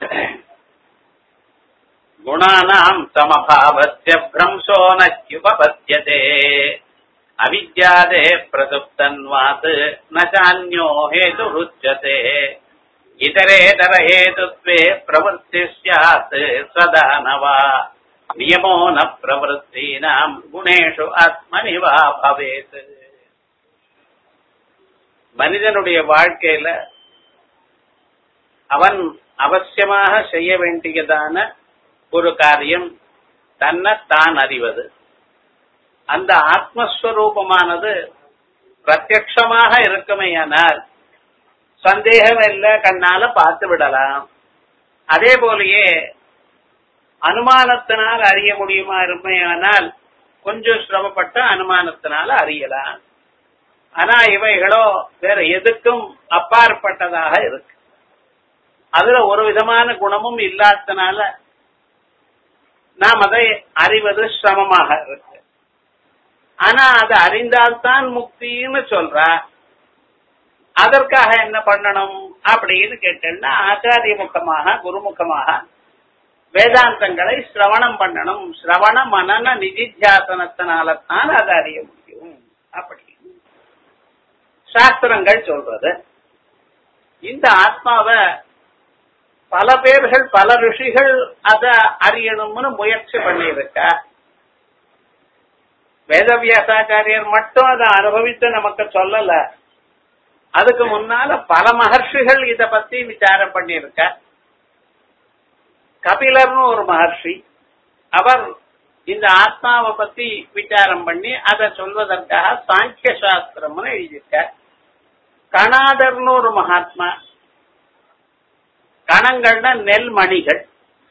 குணானாம் சமபாவஸ்ய பிரம்சோ நுபபத்தியதே அவித்யாதே பிரசுப்தன்வாத் நச்சான்யோ ஹேது ருச்சதே இதரேதர ஹேதுத்வே பிரவருத்தி ஸ்யாத் சதா நவா நியமோ ந பிரவருத்தீனாம் குணேஷு ஆத்மனிவா பவேத் மனிதனுடைய வாழ்க்கையில அவன் அவசியமாக செய்ய வேண்டியதான ஒரு காரியம் தன்னை தான் அறிவது அந்த ஆத்மஸ்வரூபமானது பிரத்யக்ஷமாக இருக்குமேயானால் சந்தேகம் இல்ல கண்ணால பார்த்து விடலாம் அதே போலயே அனுமானத்தினால் அறிய முடியுமா இருமையானால் கொஞ்சம் சிரமப்பட்ட அனுமானத்தினால அறியலாம் ஆனா இவைகளோ வேற எதுக்கும் அப்பாற்பட்டதாக இருக்கு அதுல ஒரு விதமான குணமும் இல்லாதனால நாம் அதை அறிவது சிரமமாக இருக்கு ஆனா அதை அறிந்தால்தான் முக்தின்னு சொல்றா அதற்காக என்ன பண்ணணும் அப்படின்னு கேட்டேன்னா ஆச்சாரிய முகமாக குருமுகமாக வேதாந்தங்களை சிரவணம் பண்ணணும் சிரவண மனன நிதித்தியாசனத்தினால தான் அதை அறிய முடியும் அப்படின்னு சாஸ்திரங்கள் சொல்றது இந்த ஆத்மாவை பல பேர்கள் பல ரிஷிகள் அத அறியணும்னு முயற்சி பண்ணியிருக்க வேதவியாசாச்சாரியர் மட்டும் அதை அனுபவித்து நமக்கு சொல்லல அதுக்கு முன்னால பல மகர்ஷிகள் இத பத்தி விசாரம் பண்ணியிருக்க கபிலர்னு ஒரு மகர்ஷி அவர் இந்த ஆத்மாவை பத்தி விசாரம் பண்ணி அதை சொல்வதற்காக சாங்கிய சாஸ்திரம்னு எழுதியிருக்க கணாதர்னு ஒரு மகாத்மா கணங்கள்னா நெல் மணிகள்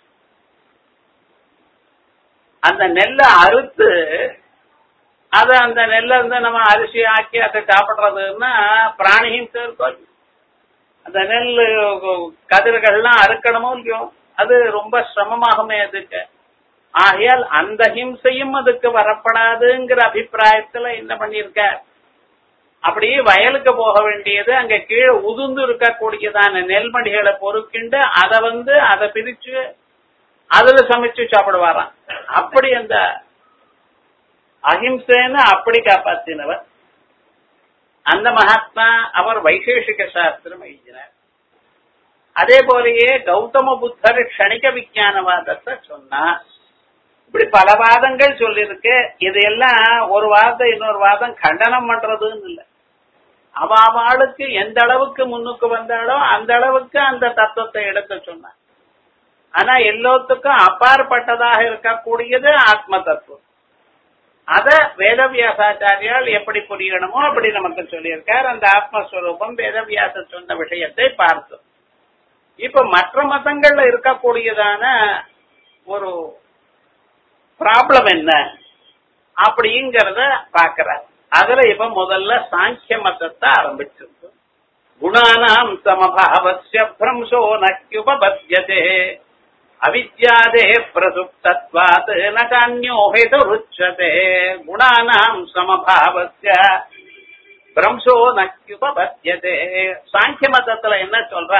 அந்த நெல்லை அறுத்து அத அந்த நெல்லை வந்து நம்ம அரிசி ஆக்கி அதை சாப்பிடுறதுன்னா பிராணிஹிம்சை இருக்கும் அந்த நெல் கதிர்கள்லாம் அறுக்கணுமோ இல்லையோ அது ரொம்ப சிரமமாகுமே அதுக்கு ஆகையால் அந்த ஹிம்சையும் அதுக்கு வரப்படாதுங்கிற அபிப்பிராயத்துல என்ன பண்ணிருக்க அப்படியே வயலுக்கு போக வேண்டியது அங்க கீழே உதுந்து இருக்கக்கூடியதான நெல்மணிகளை பொறுக்கிண்டு அதை வந்து அதை பிரிச்சு அதுல சமைச்சு சாப்பிடுவாராம் அப்படி அந்த அஹிம்சைன்னு அப்படி காப்பாத்தினவர் அந்த மகாத்மா அவர் வைசேஷிக சாஸ்திரம் எழுதினார் அதே போலயே கௌதம புத்தர் க்ஷணிக விஞ்ஞானவாதத்தை சொன்னா இப்படி பல வாதங்கள் சொல்லிருக்கு இதையெல்லாம் ஒரு வாதம் இன்னொரு வாதம் கண்டனம் பண்றதுன்னு இல்லை அவளுக்கு எந்த அளவுக்கு முன்னுக்கு வந்தாலோ அந்த அளவுக்கு அந்த தத்துவத்தை எடுக்க சொன்னான் ஆனா எல்லோத்துக்கும் அப்பாற்பட்டதாக இருக்கக்கூடியது ஆத்ம தத்துவம் அத வேதவியாசாச்சாரியால் எப்படி புரியணுமோ அப்படி நமக்கு சொல்லியிருக்கார் அந்த ஆத்மஸ்வரூபம் வேதவியாச சொன்ன விஷயத்தை பார்த்தோம் இப்ப மற்ற மதங்கள்ல இருக்கக்கூடியதான ஒரு ப்ராப்ளம் என்ன அப்படிங்கறத பாக்கிறார் அதுல இப்ப முதல்ல சாங்கிய மதத்தை ஆரம்பிச்சிருக்கு குணானாம் சமபாவசிய பிரம்சோ நுபபத்தியதே அவித்யாதே பிரசுப்தத்வாத் நகான்யோ ஹேதுருச்சதே குணானாம் சமபாவசிய பிரம்சோ நுபபத்தியதே சாங்கிய மதத்துல என்ன சொல்ற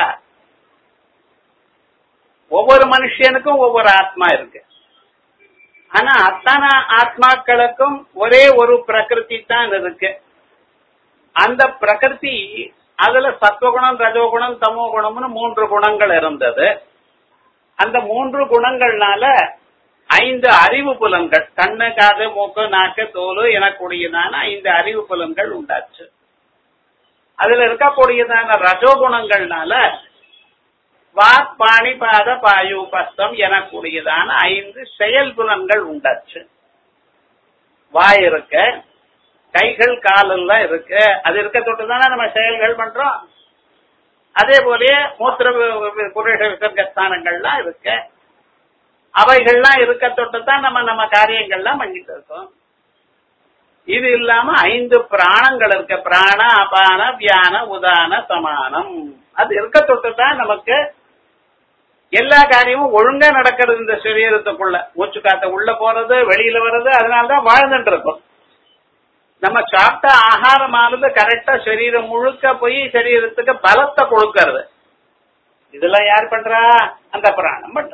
ஒவ்வொரு மனுஷனுக்கும் ஒவ்வொரு ஆத்மா இருக்கு ஆனா அத்தனை ஆத்மாக்களுக்கும் ஒரே ஒரு பிரகிருதி தான் இருக்கு அந்த பிரகிருதி அதுல சத்வகுணம் ரஜோகுணம் தமோ குணம்னு மூன்று குணங்கள் இருந்தது அந்த மூன்று குணங்கள்னால ஐந்து அறிவு புலன்கள் கண்ணு காது மூக்கு நாக்கு தோல் எனக்கூடியதான ஐந்து அறிவு புலன்கள் உண்டாச்சு அதுல இருக்கக்கூடியதான ரஜோகுணங்கள்னால வாக் பாணி பாத பாயு பஸ்தம் எனக்கூடியதான ஐந்து செயல் புலன்கள் உண்டாச்சு வாய் இருக்க கைகள் கால் எல்லாம் இருக்கு அது இருக்க தொட்டு தானே நம்ம செயல்கள் பண்றோம் அதே போலயே மூத்திர புருஷ விசர்க ஸ்தானங்கள்லாம் இருக்கு அவைகள்லாம் இருக்க தொட்டு தான் நம்ம நம்ம காரியங்கள்லாம் பண்ணிட்டு இருக்கோம் இது இல்லாம ஐந்து பிராணங்கள் இருக்கு பிராண அபான வியான உதான சமானம் அது இருக்க தொட்டு தான் நமக்கு எல்லா காரியமும் ஒழுங்கா நடக்கிறது இந்த சரீரத்துக்குள்ள மூச்சு காத்த உள்ள போறது வெளியில வர்றது அதனாலதான் வாழ்ந்துட்டு இருக்கும் நம்ம சாப்பிட்ட ஆகாரமானது கரெக்டா சரீரம் முழுக்க போய் சரீரத்துக்கு பலத்தை கொடுக்கறது இதெல்லாம் யார் பண்றா அந்த பிராணம் பண்றது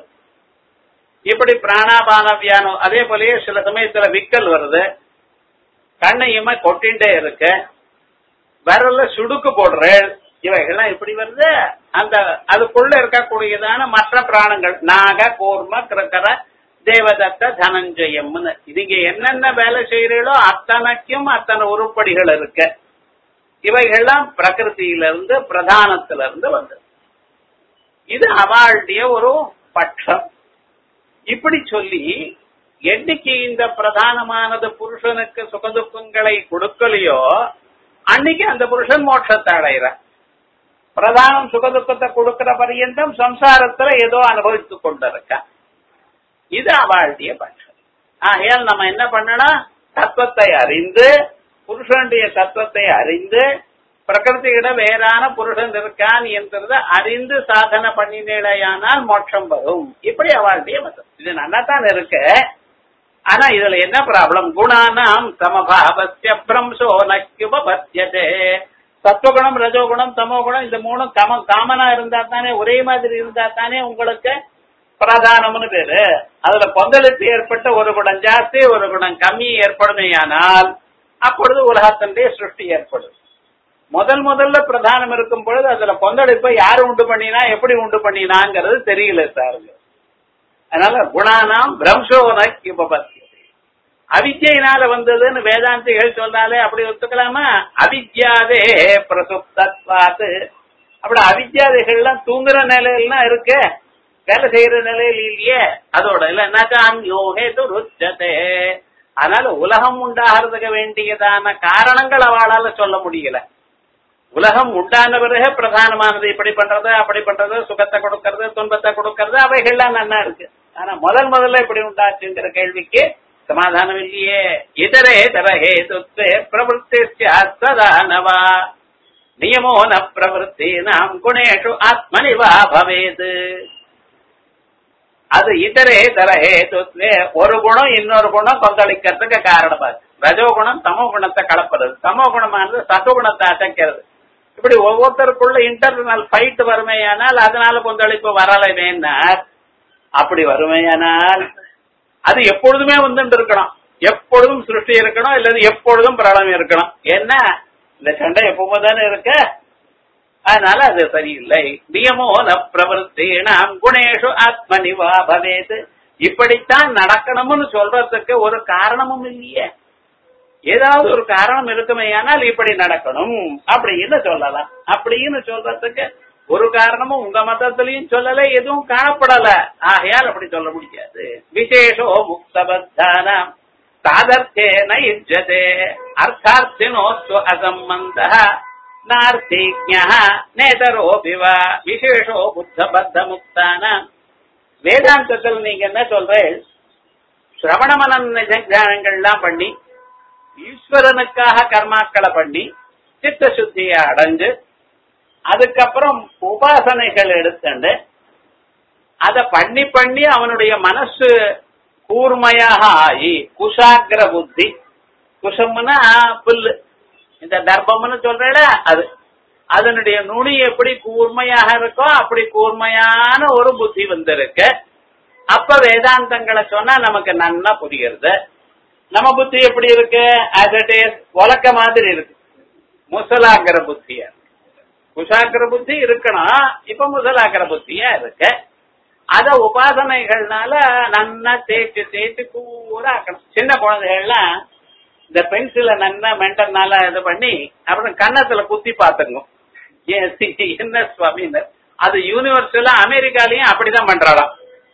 இப்படி பிராணாபான வியானம் அதே போலயே சில சமயத்துல விக்கல் வருது கண்ணையுமே கொட்டிண்டே இருக்கு விரல்ல சுடுக்கு போடுறேன் இவைகள்லாம் எப்படி வருது அந்த அதுக்குள்ள இருக்கக்கூடியதான மற்ற பிராணங்கள் நாக கூர்ம கிரகர தேவதத்த தனஞ்சயம்னு இதுங்க என்னென்ன வேலை செய்யறீங்களோ அத்தனைக்கும் அத்தனை உருப்படிகள் இருக்கு இவைகள்லாம் பிரகிருத்தியிலிருந்து பிரதானத்திலிருந்து வந்தது இது அவளுடைய ஒரு பட்சம் இப்படி சொல்லி என்னைக்கு இந்த பிரதானமானது புருஷனுக்கு சுகதுக்கங்களை கொடுக்கலையோ அன்னைக்கு அந்த புருஷன் மோட்சத்தை அடைகிறான் பிரதானம் சுகதுக்கத்தை கொடுக்கிற பரியந்தம் சம்சாரத்துல ஏதோ அனுபவித்துக் கொண்டிருக்க இது அவளுடைய பட்சம் ஆகையால் நம்ம என்ன பண்ணணும் தத்துவத்தை அறிந்து புருஷனுடைய தத்துவத்தை அறிந்து பிரகிருதியிட வேறான புருஷன் இருக்கான் என்றத அறிந்து சாதனை பண்ணினேடையானால் மோட்சம் வரும் இப்படி அவளுடைய மதம் இது நல்லாத்தான் இருக்கு ஆனா இதுல என்ன ப்ராப்ளம் குணானாம் சமபாவசிய பிரம்சோ நக்குபத்தியதே சத்துவகுணம் ரஜோகுணம் தமோகுணம் இந்த மூணும் கம காமனா இருந்தா தானே ஒரே மாதிரி இருந்தா தானே உங்களுக்கு பிரதானம்னு பேரு அதுல பொந்தலுக்கு ஏற்பட்ட ஒரு குணம் ஜாஸ்தி ஒரு குணம் கம்மி ஏற்படுமையானால் அப்பொழுது உலகத்தினுடைய சிருஷ்டி ஏற்படும் முதல் முதல்ல பிரதானம் இருக்கும் பொழுது அதுல கொந்தளிப்பை யாரு உண்டு பண்ணினா எப்படி உண்டு பண்ணினாங்கிறது தெரியல சாருங்க அதனால குணானாம் பிரம்சோன உபபத்தி அவித்யினால வந்ததுன்னு வேதாந்திகள் சொன்னாலே அப்படி ஒத்துக்கலாமா அவித்யாதே பிரசுப்தத்வாத்து அப்படி அவித்யாதைகள்லாம் தூங்குற நிலையெல்லாம் இருக்கு வேலை செய்யற நிலையில் இல்லையே அதோட இல்லைன்னாக்கா அந்யோகே துருச்சதே அதனால உலகம் உண்டாகிறதுக்கு வேண்டியதான காரணங்கள் அவளால சொல்ல முடியல உலகம் உண்டான பிறகு பிரதானமானது இப்படி பண்றது அப்படி பண்றது சுகத்தை கொடுக்கறது துன்பத்தை கொடுக்கறது அவைகள்லாம் நல்லா இருக்கு ஆனா முதல் முதல்ல இப்படி உண்டாச்சுங்கிற கேள்விக்கு சமாதானம் இல்லையே இதரே தரஹே துத்தே பிரவருத்தி சதானவா நியமோ ந பிரவருத்தி நாம் குணேஷு ஆத்மனிவா பவேது அது இதரே தரஹே துத்வே ஒரு குணம் இன்னொரு குணம் கொந்தளிக்கிறதுக்கு காரணமா இருக்கு ரஜோகுணம் தமோ குணத்தை கலப்புறது தமோ குணமானது சத்துவகுணத்தை அசைக்கிறது இப்படி ஒவ்வொருத்தருக்குள்ள இன்டர்னல் ஃபைட் வறுமையானால் அதனால கொந்தளிப்பு வரலைமேனார் அப்படி வறுமையானால் அது எப்பொழுதுமே வந்துட்டு இருக்கணும் எப்பொழுதும் சிருஷ்டி இருக்கணும் இல்லது எப்பொழுதும் பிரளம் இருக்கணும் என்ன இந்த சண்டை எப்பவுமே தானே இருக்க அதனால அது சரியில்லை நியமோ ந பிரவருத்தீனாம் குணேஷு ஆத்மனிவா பவேத் இப்படித்தான் நடக்கணும்னு சொல்றதுக்கு ஒரு காரணமும் இல்லையே ஏதாவது ஒரு காரணம் இருக்குமே ஆனால் இப்படி நடக்கணும் அப்படின்னு சொல்லலாம் அப்படின்னு சொல்றதுக்கு ஒரு காரணமும் உங்க மதத்திலையும் சொல்லல எதுவும் காணப்படல ஆகையால் அப்படி சொல்ல முடியாது விசேஷோ முக்தபத்தானாம் சாதர்த்தேன யுஜ்யதே அர்த்தார்த்தினோஸ்து அசம்பந்த நார்த்திஜ்ஞ நேதரோபி வா விசேஷோ புத்தபத்த முக்தானாம் வேதாந்தத்தில் நீங்க என்ன சொல்றேன் சிரவண மனன் ஞானங்கள்லாம் பண்ணி ஈஸ்வரனுக்காக கர்மாக்களை பண்ணி சித்த சுத்தியை அடைஞ்சு அதுக்கப்புறம் உபாசனைகள் எடுத்துண்டு அத பண்ணி பண்ணி அவனுடைய மனசு கூர்மையாக ஆகி குஷாகிர புத்தி குஷம்னா புல்லு இந்த தர்ப்பம்னு சொல்றேல அது அதனுடைய நுனி எப்படி கூர்மையாக இருக்கோ அப்படி கூர்மையான ஒரு புத்தி வந்திருக்கு அப்ப வேதாந்தங்களை சொன்னா நமக்கு நன்னா புரியுறது நம்ம புத்தி எப்படி இருக்கு ஆஸ் இட் இஸ் உலக்க மாதிரி இருக்கு முசலாக்கிற புத்தியா குஷாக்கிற புத்தி இருக்கணும் இப்ப முசலாக்கிற புத்தியா இருக்கு அத உபாசனைகள்னால நன்னா தேய்ச்சி தேய்ச்சி கூற ஆக்கணும் சின்ன குழந்தைகள்லாம் இந்த பென்சில நன்னா மென்டர்னால இது பண்ணி அப்புறம் கன்னத்துல குத்தி பாத்துங்க என்ன சுவாமி அது யூனிவர்சலா அமெரிக்காலயும் அப்படிதான் பண்றாளாம்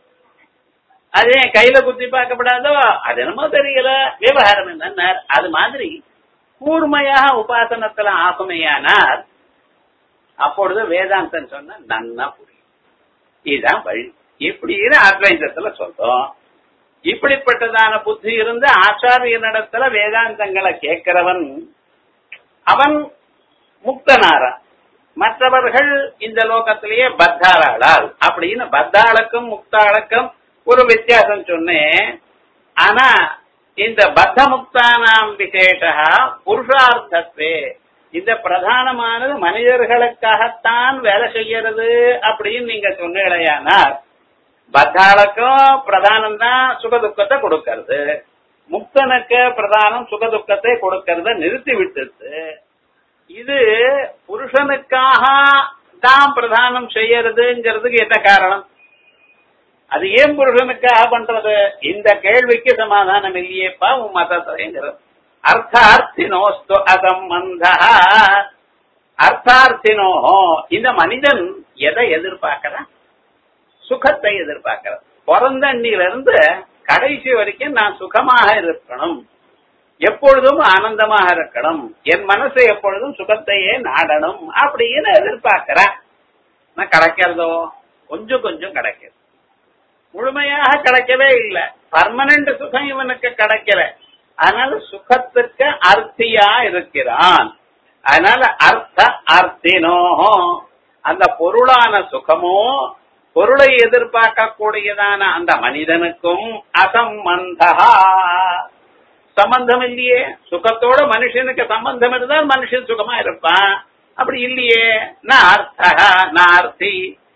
அது ஏன் கையில குத்தி பார்க்கப்படாதோ அது என்னமோ தெரியல விவகாரம் என்ன அது மாதிரி கூர்மையாக உபாசனத்துல ஆகுமையானார் அப்பொழுது வேதாந்தம் சொன்ன நன்னா புரியும் இதுதான் வழி இப்படின்னு அத்வைதத்துல சொல்றோம் இப்படிப்பட்டதான புத்தி இருந்து ஆச்சாரியனிடத்துல வேதாந்தங்களை கேட்கிறவன் அவன் முக்தனாரான் மற்றவர்கள் இந்த லோகத்திலேயே பத்தாளாள் அப்படின்னு பத்தாளுக்கும் முக்தாளுக்கும் ஒரு வித்தியாசம் சொன்னேன் ஆனா இந்த பத்த முக்தானாம் விசேஷ புருஷார்த்தத்வே இந்த பிரதானமானது மனிதர்களுக்காகத்தான் வேலை செய்யறது அப்படின்னு நீங்க சொன்னீங்களேயானால் பத்தாளுக்கும் பிரதானம் தான் சுகதுக்கத்தை கொடுக்கறது முக்தனுக்கு பிரதானம் சுகதுக்கத்தை கொடுக்கறத நிறுத்தி விட்டுட்டு இது புருஷனுக்காக தான் பிரதானம் செய்யறதுங்கிறதுக்கு என்ன காரணம் அது ஏன் புருஷனுக்காக பண்றது இந்த கேள்விக்கு சமாதானம் இல்லையேப்பா உன் மதத்தைங்கிறது அர்த்தார்த்தினோஸ்து அசம்பந்த அர்த்தார்த்தினோ இந்த மனிதன் எதை எதிர்பார்க்கிறான் சுகத்தை எதிர்பார்க்கிறான் பிறந்த அண்ணிலிருந்து கடைசி வரைக்கும் நான் சுகமாக இருக்கணும் எப்பொழுதும் ஆனந்தமாக இருக்கணும் என் மனசு எப்பொழுதும் சுகத்தையே நாடணும் அப்படின்னு எதிர்பார்க்கிறேன் நான் கிடைக்கிறதோ கொஞ்சம் கொஞ்சம் கிடைக்கிறது முழுமையாக கிடைக்கவே இல்லை பர்மனன்ட் சுகம் இவனுக்கு கிடைக்கல அதனால சுகத்துக்கு அர்த்தியா இருக்கிறான் அதனால அர்த்த அர்த்தினோ அந்த பொருளான சுகமோ பொருளை எதிர்பார்க்கக்கூடியதான அந்த மனிதனுக்கும் அசம்பந்தா சம்பந்தம் இல்லையே சுகத்தோட மனுஷனுக்கு சம்பந்தம் இருந்தால் மனுஷன் சுகமா இருப்பான் அப்படி இல்லையே நான் அர்த்தா நான் அர்த்தி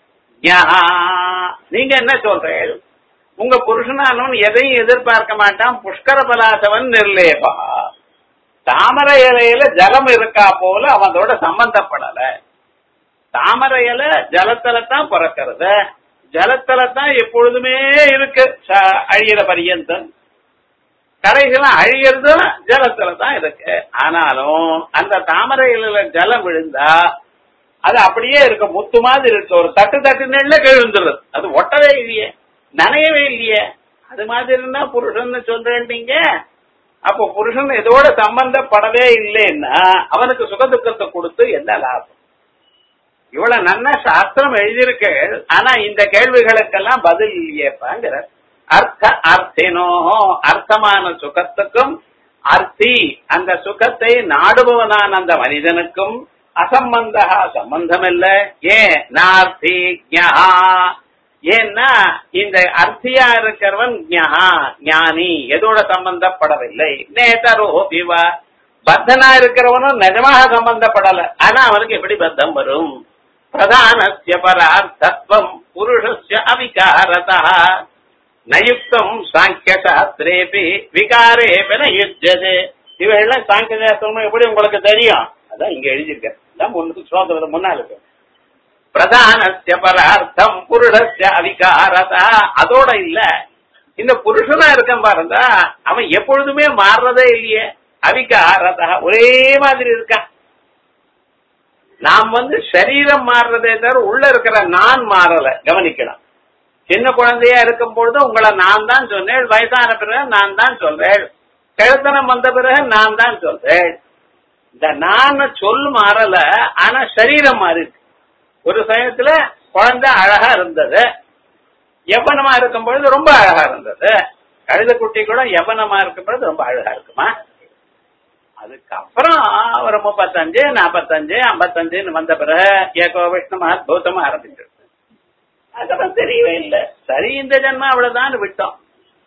நீங்க என்ன சொல்றீங்க உங்க புருஷனானவன் எதையும் எதிர்பார்க்க மாட்டான் புஷ்கர பலாசவன் நிர்லேபா தாமரை இலையில ஜலம் இருக்கா போல அவனோட சம்பந்தப்படல தாமரை இலை ஜலத்துல தான் பிறக்கிறது ஜலத்துல தான் எப்பொழுதுமே இருக்கு அழியிற பரியந்தம் கரைகள்லாம் அழியறதும் ஜலத்துல தான் இருக்கு ஆனாலும் அந்த தாமரை இலையில ஜலம் விழுந்தா அது அப்படியே இருக்கு முத்து மாதிரி இருக்கு ஒரு தட்டு தட்டு நெல்ல கிழந்துருது அது ஒட்டவே இல்லையே நனையவே இல்லையே அது மாதிரின்னா புருஷன் சொல்றேன் நீங்க அப்போ புருஷன் இதோட சம்பந்தப்படவே இல்லைன்னா அவனுக்கு சுகதுக்கத்தை கொடுத்து என்ன லாபம் இவ்வளவு நல்ல சாஸ்திரம் எழுதியிருக்கு ஆனா இந்த கேள்விகளுக்கெல்லாம் பதில் இல்லையேப்பாங்கிற அர்த்த அர்த்தினோ அர்த்தமான சுகத்துக்கும் அர்த்தி அந்த சுகத்தை நாடுபவனான அந்த மனிதனுக்கும் அசம்பந்தா சம்பந்தம் இல்ல ஏன் நார்த்தி ஏன்னா இந்த அர்த்தியா இருக்கிறவன் ஞானி எதோட சம்பந்தப்படவில்லை நேதரோ பிவா பத்தனா இருக்கிறவனும் நிஜமாக சம்பந்தப்படல ஆனா அவனுக்கு எப்படி பத்தம் வரும் பிரதானசிய பரார்த்தம் புருஷஸ்ய அவிகாரதா நயுக்தம் சாங்கிய சாஸ்திரேபி விகாரே நயுஜதே இவையெல்லாம் சாங்கிய சாஸ்திரம் எப்படி உங்களுக்கு தெரியும் அதான் இங்க எழுதியிருக்கேன் முன்னுக்கு ஸ்லோகத்துல முன்னால இருக்கு பிரதானசிய பரார்த்தம் புருஷஸ்ய அவிகாரதா அதோட இல்ல இந்த புருஷனா இருக்கான் பாருங்க அவன் எப்பொழுதுமே மாறுறதே இல்லையே அவிகாரதா ஒரே மாதிரி இருக்கான் நாம் வந்து சரீரம் மாறுறதே தவிர உள்ள இருக்கிற நான் மாறல கவனிக்கலாம் சின்ன குழந்தையா இருக்கும் பொழுது உங்களை நான் தான் சொன்னேன் வயசான பிறகு நான் தான் சொல்றேன் கிழத்தனம் வந்த பிறகு நான் தான் சொல்றேன் இந்த நான் சொல் மாறல ஆனா சரீரம் மாறி ஒரு சமயத்துல குழந்தை அழகா இருந்தது எவனமா இருக்கும் பொழுது ரொம்ப அழகா இருந்தது கழுத குட்டி கூட எவனமா இருக்கும் பொழுது ரொம்ப அழகா இருக்குமா அதுக்கப்புறம் ஒரு முப்பத்தஞ்சு நாப்பத்தஞ்சு ஐம்பத்தஞ்சுன்னு வந்த பிறகு ஏகோ விஷ்ணு அத்புதமா ஆரம்பிச்சிருக்கு அதுக்கப்புறம் தெரியவே இல்லை சரி இந்த ஜென்மம் அவ்வளவுதான் விட்டோம்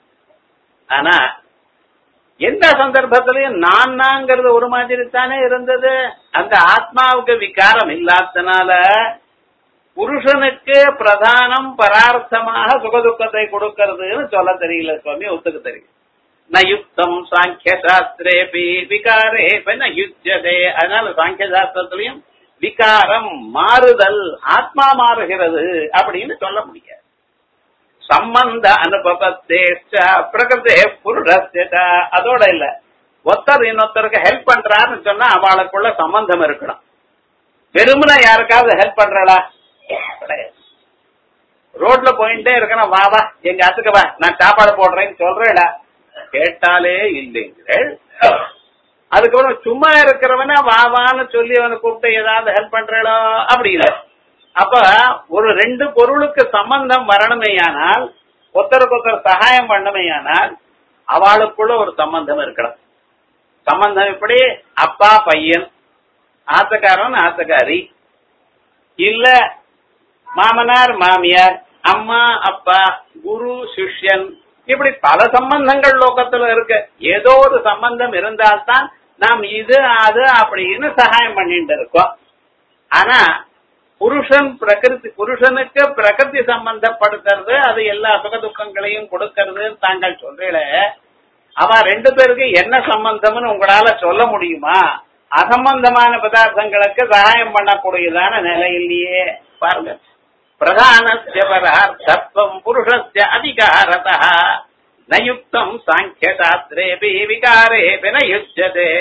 ஆனா எந்த சந்தர்ப்பத்திலையும் நான் நாங்கிறது ஒரு மாதிரி தானே இருந்தது அந்த ஆத்மாவுக்கு விகாரம் இல்லாதனால புருஷனுக்கு பிரதானம் பரார்த்தமாக சுகதுக்கத்தை கொடுக்கறதுன்னு சொல்ல தெரியல சுவாமி ஒத்துக்க தெரியும் நயுக்தம் சாங்கிய சாஸ்திரேபி விகாரே நயுஜதே அதனால சாங்கிய சாஸ்திரத்திலையும் விகாரம் மாறுதல் ஆத்மா மாறுகிறது அப்படின்னு சொல்ல முடியாது சம்பந்த அனுபவத்தே பிரகிருதே புருஷஸ்ய அதோட இல்ல ஒருத்தர் இன்னொருத்தருக்கு ஹெல்ப் பண்றாருன்னு சொன்னா அவளுக்குள்ள சம்பந்தம் இருக்கணும் வெறுமனா யாருக்காவது ஹெல்ப் பண்றாளா கிடையாது ரோட்ல போயிட்டே இருக்கணும் வா வா எங்க அத்துக்கு வா நான் சாப்பாடு போடுறேன்னு சொல்றேடா கேட்டாலே இல்லைங்கிறேன் அதுக்கப்புறம் சும்மா இருக்கிறவன வா வான்னு சொல்லி அவனை கூப்பிட்டு ஏதாவது ஹெல்ப் பண்றாளோ அப்படி இல்லை அப்ப ஒரு ரெண்டு பொருளுக்கு சம்பந்தம் வரணுமேயானால் ஒருத்தருக்கு ஒருத்தர் சகாயம் பண்ணமையானால் அவளுக்குள்ள ஒரு சம்பந்தம் இருக்கணும் சம்பந்தம் எப்படி அப்பா பையன் ஆத்தக்காரன் ஆத்தக்காரி இல்ல மாமனார் மாமியார் அம்மா அப்பா குரு சிஷ்யன் இப்படி பல சம்பந்தங்கள் லோகத்துல இருக்கு ஏதோ ஒரு சம்பந்தம் இருந்தால்தான் நாம் இது அது அப்படின்னு சகாயம் பண்ணிட்டு இருக்கோம் ஆனா புருஷன் பிரகிருதி புருஷனுக்கு பிரகிருதி சம்பந்தப்படுத்துறது அது எல்லா சுக துக்கங்களையும் கொடுக்கறது தாங்கள் சொல்றீல அவ ரெண்டு பேருக்கு என்ன சம்பந்தம்னு உங்களால சொல்ல முடியுமா அசம்பந்தமான பதார்த்தங்களுக்கு சகாயம் பண்ணக்கூடியதான நிலை இல்லையே பாருங்க பிரதானஸ்ய பரார்த்தம் புருஷஸ்ய அதிகாரதா நயுக்தம் சாங்கிய சாஸ்திரேபி விகாரேபி நயுஜ்யதே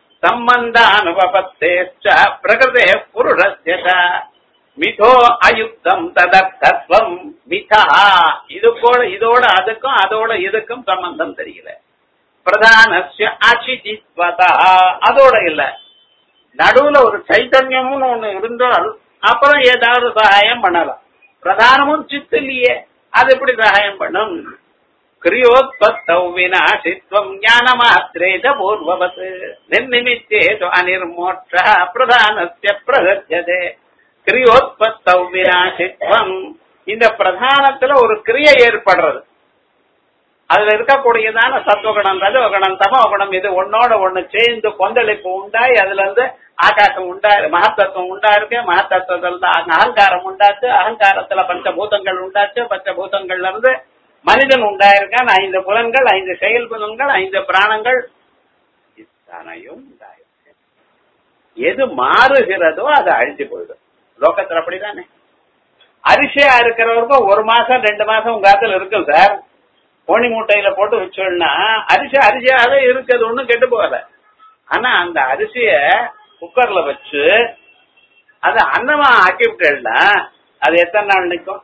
சம்பந்தானுபபத்தேச்ச பிரகிருதே புருஷஸ்ய ச. மிதோ அயுக்தம் ததர்த்தத்வம் மிதா இது கூட இதோட அதுக்கும் அதோட இதுக்கும் சம்பந்தம் தெரியல பிரதானஸ்ய அச்சிதித்வதா அதோட இல்ல நடுவுல ஒரு சைத்தன்யம்னு ஒண்ணு இருந்தால் அப்புறம் ஏதாவது சகாயம் பண்ணலாம் பிரதானமும் சித்து இல்லையே அது எப்படி சகாயம் பண்ணும் கிரியோத்பத்தௌ விநாசித்வம் ஞானமாத்திரேத பூர்வவத் நிர்நிமித்தே அனிர்மோட்ச பிரதானஸ்ய பிரகத்தியதே கிரியோத்பத்தௌ விநாசித்வம் இந்த பிரதானத்துல ஒரு கிரியை ஏற்படுறது அதுல இருக்கக்கூடியதான சத்துவகுணம் ரஜோகுணம் தமோகுணம் இது ஒன்னோட ஒண்ணு சேர்ந்து கொந்தளிப்பு உண்டாய் அதுல இருந்து ஆகாசம் உண்டா மகத்தத்துவம் உண்டா இருக்கு மகத்தத்துவத்துல தான் அகங்காரம் உண்டாச்சு அகங்காரத்துல பஞ்சபூதங்கள் உண்டாச்சு பஞ்சபூதங்கள்ல இருந்து மனிதன் உண்டாயிருக்கான் ஐந்து புலன்கள் ஐந்து செயல் புலன்கள் ஐந்து பிராணங்கள் இத்தனையும் உண்டாயிருக்கு எது மாறுகிறதோ அது அழிஞ்சு போயிடும் லோகத்துல அப்படிதானே அரிசியா இருக்கிறவருக்கும் ஒரு மாசம் ரெண்டு மாசம் உங்க காத்துல இருக்கும் சார் கோணி மூட்டையில போட்டு வச்சோம்னா அரிசி அரிசியாவே இருக்குது ஒண்ணும் கெட்டு போகல ஆனா அந்த அரிசிய குக்கர்ல வச்சு அது அன்னமா ஆக்கிவிட்டேன்னா அது எத்தனை நாள் நிற்கும்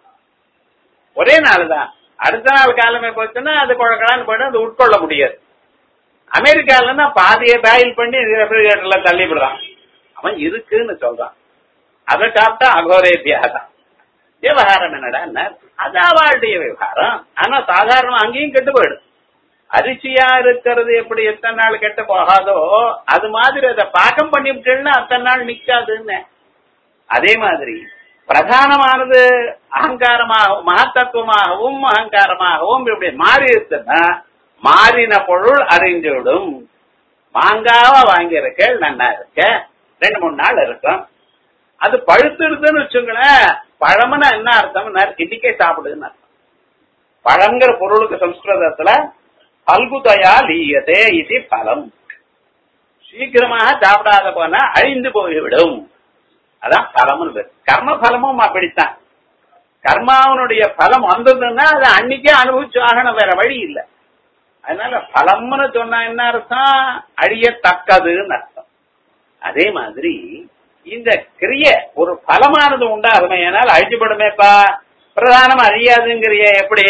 ஒரே நாள் தான் அடுத்த நாள் காலமே போச்சுன்னா அது குழக்கலான்னு போயிட்டு அது உட்கொள்ள முடியாது அமெரிக்காலன்னா பாதியை பாயில் பண்ணி ரெஃப்ரிஜரேட்டர்ல தள்ளி விடுறான் அவன் இருக்குன்னு சொல்றான் அதை சாப்பிட்டா அகோரேபியா தான் விவகாரம் என்னடா அது அவளுடைய விவகாரம் ஆனா சாதாரண அங்கேயும் கெட்டு போயிடும் அரிசியா இருக்கிறது எப்படி எத்தனை நாள் கெட்டு போகாதோ அது மாதிரி அதை பாக்கம் பண்ணிவிட்டேன்னா அத்தனை நாள் நிக்காதுன்னு அதே மாதிரி பிரதானமானது அகங்காரமாகவும் மகத்தத்துவமாகவும் அகங்காரமாகவும் இப்படி மாறி இருக்குன்னா மாறின பொருள் அறிந்துவிடும் மாங்காவா வாங்கியிருக்க நன்னா இருக்க ரெண்டு மூணு நாள் இருக்கும் அது பழுத்துடுதுன்னு வச்சுங்களேன் பழம்னா என்ன அர்த்தம் இன்னைக்கே சாப்பிடுதுன்னு அர்த்தம் பழங்கிற பொருளுக்கு சம்ஸ்கிருதத்துல பல்குதயா லீயதே இது பலம் சீக்கிரமாக சாப்பிடாத போனா அழிந்து போய்விடும் அதான் பலம்னு பேர் கர்ம பலமும் அப்படித்தான் கர்மாவனுடைய பலம் வந்ததுன்னா அதை அன்னைக்கே அனுபவிச்சு ஆகணும் வேற வழி இல்ல அதனால பலம்னு சொன்னா என்ன அர்த்தம் அழியத்தக்கதுன்னு அர்த்தம் அதே மாதிரி இந்த கிரிய ஒரு பலமானது உண்டாகுமே ஏனால் அழிச்சுப்படுமேப்பா பிரதானம் அறியாதுங்கிறிய எப்படி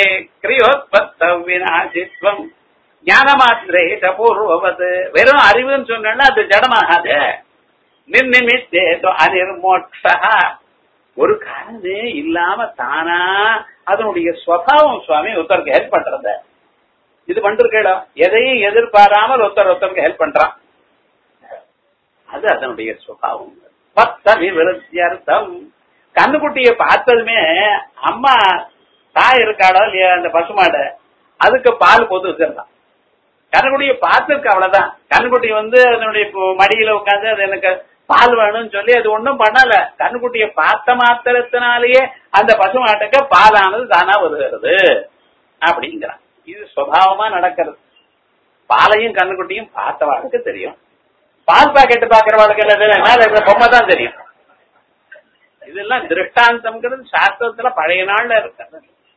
கிரியோத்பத்தவினாசித்வம் ஞான மாத்திரே பூர்வவது வெறும் அறிவுன்னு சொன்னா அது ஜடமாகாது நிர்நிமித்தே அனிர்மோட்சா ஒரு காரணமே இல்லாம தானா அதனுடைய ஸ்வபாவம் சுவாமி ஒருத்தருக்கு ஹெல்ப் பண்றத இது பண்றா எதையும் எதிர்பாராமல் ஒருத்தர் ஒருத்தருக்கு ஹெல்ப் பண்றான் அது அதனுடைய சுபாவம் பத்தமி விருத்தியர்த்தம் கண்ணுக்குட்டிய பார்த்ததுமே அம்மா தாய் இருக்காளோ இல்லையா அந்த பசுமாடு அதுக்கு பால் பொது வச்சிருந்தான் கண்ணுக்குட்டிய பார்த்துருக்கு அவ்வளவுதான் கண்ணுக்குட்டி வந்து அதனுடைய மடியில உட்காந்து அது எனக்கு பால் வேணும்னு சொல்லி அது ஒண்ணும் பண்ணல கண்ணுக்குட்டிய பார்த்த மாத்திரத்தினாலேயே அந்த பசுமாட்டுக்கு பாலானது தானா வருகிறது அப்படிங்கிறான் இது சுவாவமா நடக்கிறது பாலையும் கண்ணுக்குட்டியும் பார்த்தவாளுக்கு தெரியும் பால் பாக்கெட் பாக்குறவாளுக்கு என்ன மேல இருக்கிற பொம்மை தான் தெரியும் இதெல்லாம் திருஷ்டாந்தம்ங்கிறது சாஸ்திரத்துல பழைய நாள்ல இருக்கிறது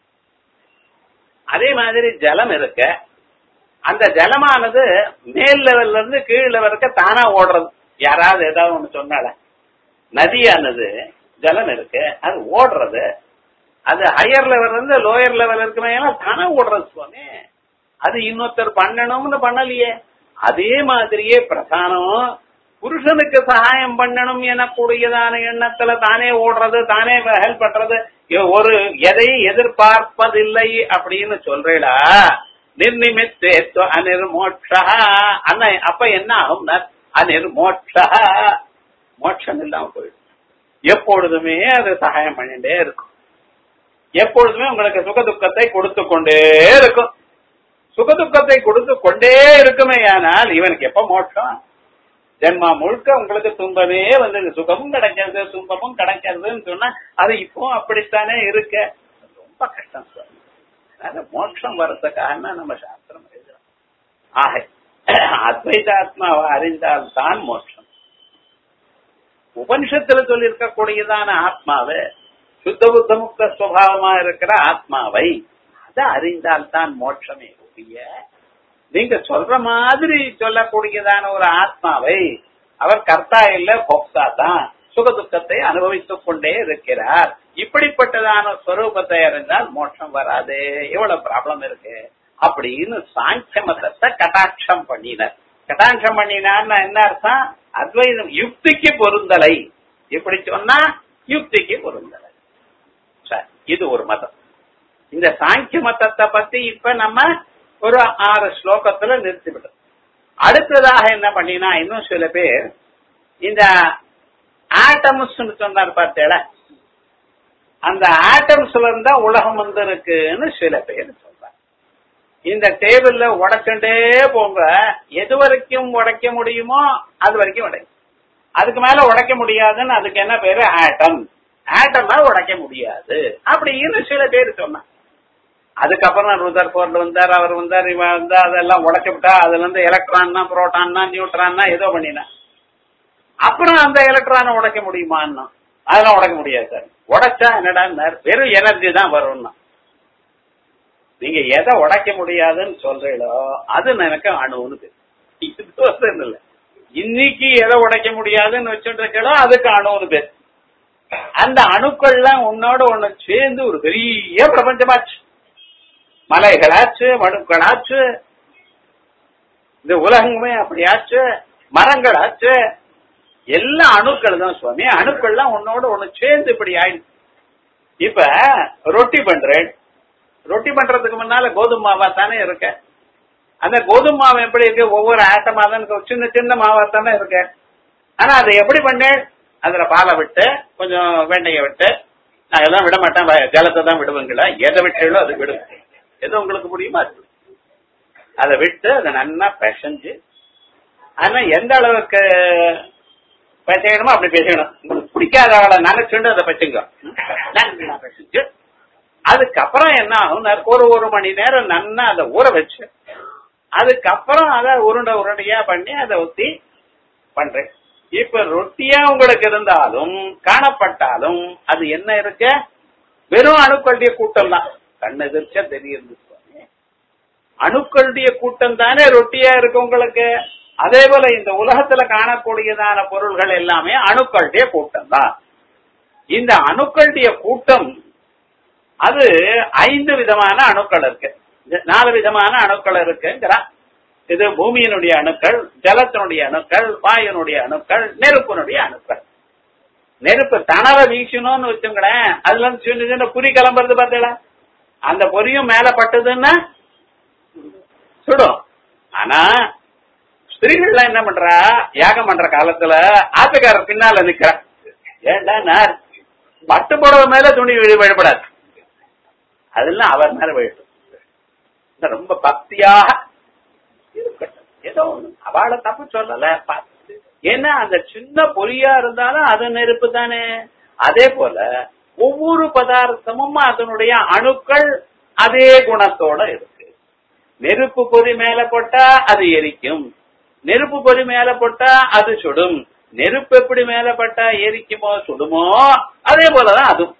அதே மாதிரி ஜலம் இருக்க அந்த ஜலமானது மேல் லெவல்ல இருந்து கீழ் லெவலுக்கு தானா ஓடுறது யாராவது ஏதாவது ஒண்ணு சொன்னால நதியானது ஜலம் இருக்கு அது ஓடுறது அது ஹையர் லெவல் இருந்து லோயர் லெவல் இருக்குமே தானா ஓடுறது சுவாமி அது இன்னொருத்தர் பண்ணணும்னு பண்ணலையே அதே மாதிரியே பிரதானம் புருஷனுக்கு சகாயம் பண்ணணும் எனக்கூடியதான எண்ணத்துல தானே ஓடுறது தானே ஹெல்ப் பண்றது ஒரு எதையும் எதிர்பார்ப்பதில்லை அப்படின்னு சொல்றேடா நிர்நிமித்தேத்வ அனிர்மோட்சா அண்ணா அப்ப என்ன ஆகும் அனிர்மோட்சா மோட்சம் இல்லாம போயிடும் எப்பொழுதுமே அது சகாயம் பண்ணிட்டே இருக்கும் எப்பொழுதுமே உங்களுக்கு சுக துக்கத்தை கொடுத்து கொண்டே இருக்கும் சுக துக்கத்தை கொடுத்து கொண்டே இருக்குமே ஆனால் இவனுக்கு எப்ப மோட்சம் ஜென்மா முழுக்க உங்களுக்கு துன்பமே வந்து சுகமும் கிடைக்கிறது துன்பமும் கிடைக்கிறதுன்னு சொன்னா அது இப்போ அப்படித்தானே இருக்க ரொம்ப கஷ்டம் சார் அதனால மோட்சம் வர்றதுக்காக நம்ம சாஸ்திரம் எழுதுறோம் ஆக அத்வைதாத்மாவை அறிந்தால் தான் மோட்சம் உபனிஷத்துல சொல்லி இருக்கக்கூடியதான ஆத்மாவை சுத்த புத்த முக்த சுவாவமா இருக்கிற ஆத்மாவை அதை அறிந்தால் தான் மோட்சமே ஒழிய நீங்க சொல்ற மாதிரி சொல்லக்கூடியதான ஒரு ஆத்மாவை அவர் கர்த்தா இல்ல போக்தா தான் சுக துக்கத்தை அனுபவித்துக் கொண்டே இருக்கிறார் இப்படிப்பட்டதான ஸ்வரூபத்தை அறிந்தால் மோட்சம் வராது எவ்வளவு ப்ராப்ளம் இருக்கு அப்படின்னு சாங்கிய மதத்தை கட்டாட்சம் பண்ணினர் கட்டாட்சம் பண்ணினான்னு என்ன அர்த்தம் அத்வைதம் யுக்திக்கு பொருந்தலை இப்படி சொன்னா யுக்திக்கு பொருந்தலை சரி இது ஒரு மதம் இந்த சாங்கிய மதத்தை பத்தி இப்ப நம்ம ஒரு ஆறு ஸ்லோகத்துல நிறுத்திவிட்டோம் அடுத்ததாக என்ன பண்ணினா இன்னும் சில பேர் இந்த ஆட்டம்ஸ் சொன்னார் பார்த்தேல அந்த ஆட்டம்ஸ்ல இருந்தா உலகம் வந்து இருக்குன்னு சில பேர் சொல்றாங்க இந்த டேபிள்ல உடைச்சுட்டே போங்க எது வரைக்கும் உடைக்க முடியுமோ அது வரைக்கும் உடைக்கும் அதுக்கு மேல உடைக்க முடியாதுன்னு அதுக்கு என்ன பேரு ஆட்டம் ஆட்டமா உடைக்க முடியாது அப்படின்னு சில பேர் சொன்னாங்க அதுக்கப்புறம் ருதர் போர்டு வந்தார் அவர் வந்தார் இவன் வந்தா அதெல்லாம் உடைச்சு விட்டா அதுல இருந்து எலக்ட்ரான்னா புரோட்டான்னா நியூட்ரான்னா ஏதோ பண்ணினா அப்புறம் அந்த எலக்ட்ரானை உடைக்க முடியுமான்னா அதெல்லாம் உடைக்க முடியாது சார் உடைச்சா என்னடா வெறும் எனர்ஜி தான் வரும்னா நீங்க எதை உடைக்க முடியாதுன்னு சொல்றீங்களோ அது எனக்கு அணுன்னு இது இல்ல இன்னைக்கு எதை உடைக்க முடியாதுன்னு வச்சுட்டு இருக்கோ அதுக்கு அணுன்னு பேர் அந்த அணுக்கள்லாம் உன்னோட ஒண்ணு சேர்ந்து ஒரு பெரிய பிரபஞ்சமாச்சு மலைகளாச்சு மடுக்களாச்சு இந்த உலகமே அப்படியாச்சு மரங்களாச்சு எல்லா அணுக்கள் தான் சுவாமி அணுக்கள்லாம் உன்னோட ஒண்ணு சேர்ந்து இப்படி ஆயிடுச்சு இப்ப ரொட்டி பண்றேன் ரொட்டி பண்றதுக்கு முன்னால கோதுமை மாவா தானே இருக்க அந்த கோதுமை மாவு எப்படி இருக்கு ஒவ்வொரு ஆட்டமா தான் இருக்கு சின்ன சின்ன மாவா தானே இருக்கு ஆனா அதை எப்படி பண்ணேன் அதுல பாலை விட்டு கொஞ்சம் வெண்டையை விட்டு நான் எல்லாம் விட மாட்டேன் ஜலத்தை தான் விடுவேங்களா எதை விட்டீங்களோ அது விடுவேன் எது உங்களுக்கு முடியுமா அது அதை விட்டு அதை நல்லா பிசைஞ்சு ஆனா எந்த அளவுக்கு பிசையணுமோ அப்படி பிசையணும் உங்களுக்கு பிடிக்காத அவளை நினைச்சுண்டு அதை பச்சுங்க நல்லா பிசைஞ்சு அதுக்கப்புறம் என்ன ஆகும் ஒரு ஒரு மணி நேரம் நன்னா அதை ஊற வச்சு அதுக்கப்புறம் அதை உருண்டை உருண்டையா பண்ணி அதை ஊத்தி பண்றேன் இப்ப ரொட்டியா உங்களுக்கு இருந்தாலும் காணப்பட்டாலும் அது என்ன இருக்க வெறும் அணுக்களுடைய கூட்டம் தான் கண் எதிர்ச்சா தெரியுது அணுக்களுடைய கூட்டம் தானே ரொட்டியா இருக்கு உங்களுக்கு அதே போல இந்த உலகத்துல காணக்கூடியதான பொருள்கள் எல்லாமே அணுக்களுடைய கூட்டம் தான் இந்த அணுக்களுடைய கூட்டம் அது ஐந்து விதமான அணுக்கள் இருக்கு நாலு விதமான அணுக்கள் இருக்குங்கிறா இது பூமியினுடைய அணுக்கள் ஜலத்தினுடைய அணுக்கள் வாயுனுடைய அணுக்கள் நெருப்பினுடைய அணுக்கள் நெருப்பு தணல வீசணும்னு வச்சுங்களேன் அதுல இருந்து சின்ன சின்ன புரி கிளம்புறது பார்த்தீங்களா அந்த பொரியும் மேல பட்டதுன்னா சுடும் ஆனா ஸ்திரீகள்லாம் என்ன பண்றா யாகம் பண்ற காலத்துல ஆத்துக்காரர் பின்னால நிக்கிற ஏண்டா பட்டு புடவை மேல துணி விழுபடாது அதெல்லாம் அவர் மேல விழும் ரொம்ப பக்தியாக இருக்கட்டும் ஏதோ ஒண்ணு அவளை தப்பு சொல்லல ஏன்னா அந்த சின்ன பொறியா இருந்தாலும் அது நெருப்பு தானே அதே போல ஒவ்வொரு பதார்த்தமும் அதனுடைய அணுக்கள் அதே குணத்தோட இருக்கு நெருப்பு பொறி மேல போட்டா அது எரிக்கும் நெருப்பு பொறி மேல போட்டா அது சுடும் நெருப்பு எப்படி மேல பட்டா எரிக்குமோ சுடுமோ அதே போலதான் அதுவும்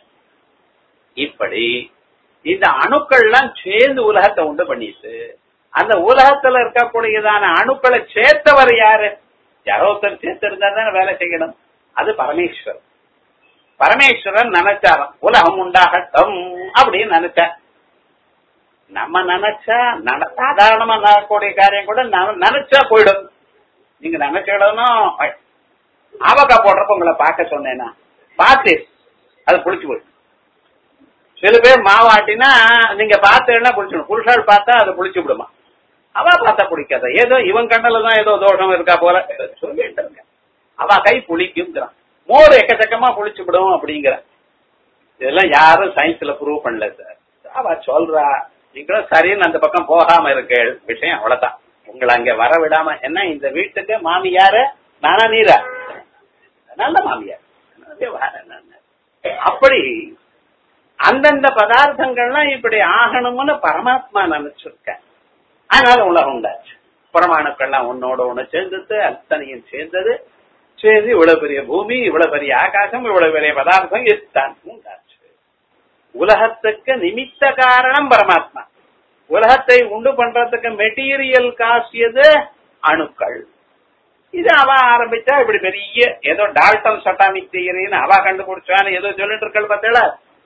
இப்படி இந்த அணுக்கள்லாம் சேர்ந்து உலகத்தை உண்டு பண்ணிட்டு அந்த உலகத்துல இருக்கக்கூடியதான அணுக்களை சேர்த்தவர் யாரு யாரோ ஒருத்தர் சேர்த்து இருந்தா தானே வேலை செய்யணும் அது பரமேஸ்வரன் பரமேஸ்வரன் நினைச்சாராம் உலகம் உண்டாகட்டும் அப்படின்னு நினைச்சார் நம்ம நினைச்சா சாதாரணமா நடக்கக்கூடிய காரியம் கூட நினைச்சா போயிடும் நீங்க நினைச்சிடணும் ஆவக்கா போடுறப்ப உங்களை பார்க்க சொன்னேன்னா பார்த்து அது புளிச்சு போயிடும் சில பேர் மாவாட்டினா நீங்க பார்த்தேன்னா புளிச்சிடும் புருஷால் பார்த்தா அது புளிச்சு விடுமா அவ பார்த்தா பிடிக்காத ஏதோ இவன் கண்ணல தான் ஏதோ தோஷம் இருக்கா போல சொல்லிட்டு அவ கை புளிக்குங்கிறான் மோர் எக்கச்சக்கமா புளிச்சு விடும் அப்படிங்கிற இதெல்லாம் யாரும் சயின்ஸ்ல ப்ரூவ் பண்ணல சார் அவ சொல்றா நீங்களும் சரின்னு அந்த பக்கம் போகாம இருக்க விஷயம் அவ்வளவுதான் உங்களை அங்க வர விடாம என்ன இந்த வீட்டுக்கு மாமியாரு நானா நீரா நல்ல மாமியார் விவகாரம் என்ன? அப்படி அந்தந்த பதார்த்தங்கள்லாம் இப்படி ஆகணும்னு பரமாத்மா நினைச்சிருக்க அதனால உலகம் உண்டாச்சு புறமாணுக்கள்லாம் ஒன்னோட ஒண்ணு சேர்ந்தது அத்தனையும் சேர்ந்தது சேர்ந்து இவ்வளவு பெரிய பூமி இவ்வளவு பெரிய ஆகாசம் இவ்வளவு பெரிய பதார்த்தம் இதுதான் உண்டாச்சு உலகத்துக்கு நிமித்த காரணம் பரமாத்மா உலகத்தை உண்டு பண்றதுக்கு மெட்டீரியல் காசியது அணுக்கள் இது அவ ஆரம்பிச்சா இப்படி பெரிய ஏதோ டால்டன் சட்டாமிக் தியரின்னு அவ கண்டுபிடிச்சான்னு ஏதோ சொல்லிட்டு இருக்கல் பார்த்தல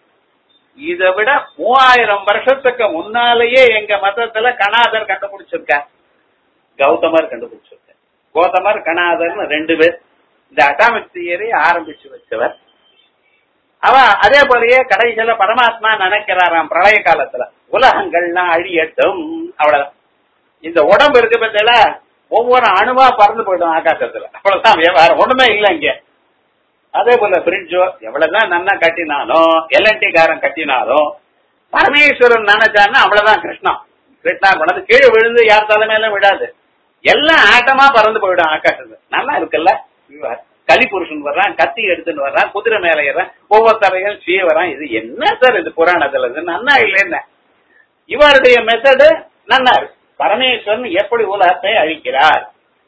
இதை விட மூவாயிரம் வருஷத்துக்கு முன்னாலேயே எங்க மதத்துல கணாதர் கண்டுபிடிச்சிருக்க கௌதமர் கண்டுபிடிச்சிருக்க கௌதமர் கணாதர்னு ரெண்டு பேர் இந்த அட்டாமிக் தியரி ஆரம்பிச்சு வச்சவர் அவ அதே போலயே கடைசியில பரமாத்மா நினைக்கிறாராம் பிரளய காலத்துல உலகங்கள்லாம் அழியட்டும் அவ்வளவுதான் இந்த உடம்பு இருக்கு பத்தில ஒவ்வொரு அணுவா பறந்து போயிடும் ஆகாசத்துல அவ்வளவுதான் வியாபாரம் ஒண்ணுமே இல்ல இங்க அதே போல பிரிட்ஜோ எவ்வளவுதான் நன்னா கட்டினாலும் எல்என்டி காரன் கட்டினாலும் பரமேஸ்வரன் நினைச்சான்னா அவ்வளவுதான் கிருஷ்ணன் கிருஷ்ணா கொண்டது கீழே விழுந்து யார் தலைமையிலும் விடாது எல்லாம் ஆட்டமா பறந்து போயிடும் ஆகாசத்துல நல்லா இருக்குல்ல கலிபுருஷன் வர்றான் கத்தி எடுத்துன்னு வர்றான் குதிரை மேல ஏறான் ஒவ்வொருத்தரையும் சீ வரான் இது என்ன சார் இது புராணத்துல இது நன்னா இல்லைன்னு இவருடைய மெத்தடு நன்னா இருக்கு பரமேஸ்வரன் எப்படி உலகத்தை அழிக்கிறார்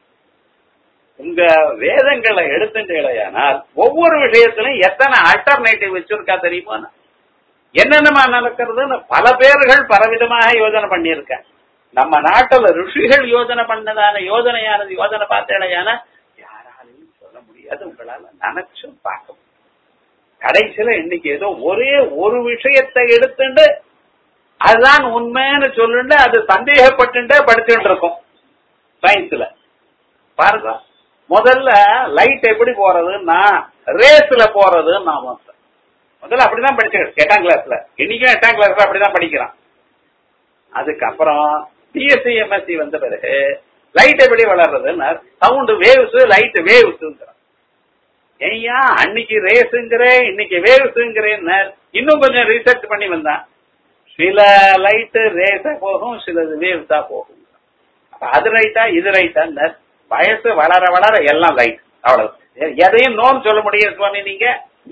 உங்க வேதங்களை எடுத்துட்டேனால் ஒவ்வொரு விஷயத்திலும் எத்தனை அல்டர்னேட்டிவ் வச்சிருக்கா தெரியுமா என்னென்னமா நடக்கிறதுன்னு பல பேர்கள் பலவிதமாக யோஜனை பண்ணியிருக்க நம்ம நாட்டுல ரிஷிகள் யோஜனை பண்ணதான யோஜனையானது யோஜனை பார்த்தேடையான யாராலையும் சொல்ல முடியாது உங்களால நினைச்சும் பார்க்க முடியும் கடைசியில இன்னைக்கு ஏதோ ஒரே ஒரு விஷயத்தை எடுத்துட்டு அதுதான் உண்மைன்னு சொல்லுண்டு அது சந்தேகப்பட்டு படிச்சுட்டு இருக்கும் சயின்ஸ்ல பாருங்க முதல்ல லைட் எப்படி போறதுன்னா ரேஸ்ல போறதுன்னு நாம முதல்ல அப்படிதான் படிச்சுக்கிட்டு எட்டாம் கிளாஸ்ல இன்னைக்கும் எட்டாம் கிளாஸ்ல அப்படிதான் படிக்கிறான் அதுக்கப்புறம் பிஎஸ்சி எம்எஸ்சி வந்த பிறகு லைட் எப்படி வளர்றதுன்னா சவுண்ட் வேவ்ஸ் லைட் வேவ்ஸ் ஐயா அன்னைக்கு ரேஸுங்கிற இன்னைக்கு வேவ்ஸுங்கிறேன்னு இன்னும் கொஞ்சம் ரிசர்ச் பண்ணி வந்தான் சில லைட்டு ரேஸா போகும் சிலது வேவ்ஸா போகும் அப்ப அது ரைட்டா இது ரைட்டா வயசு வளர வளர எல்லாம் லைட் அவ்வளவு எதையும் நோன் சொல்ல முடியும் சுவாமி நீங்க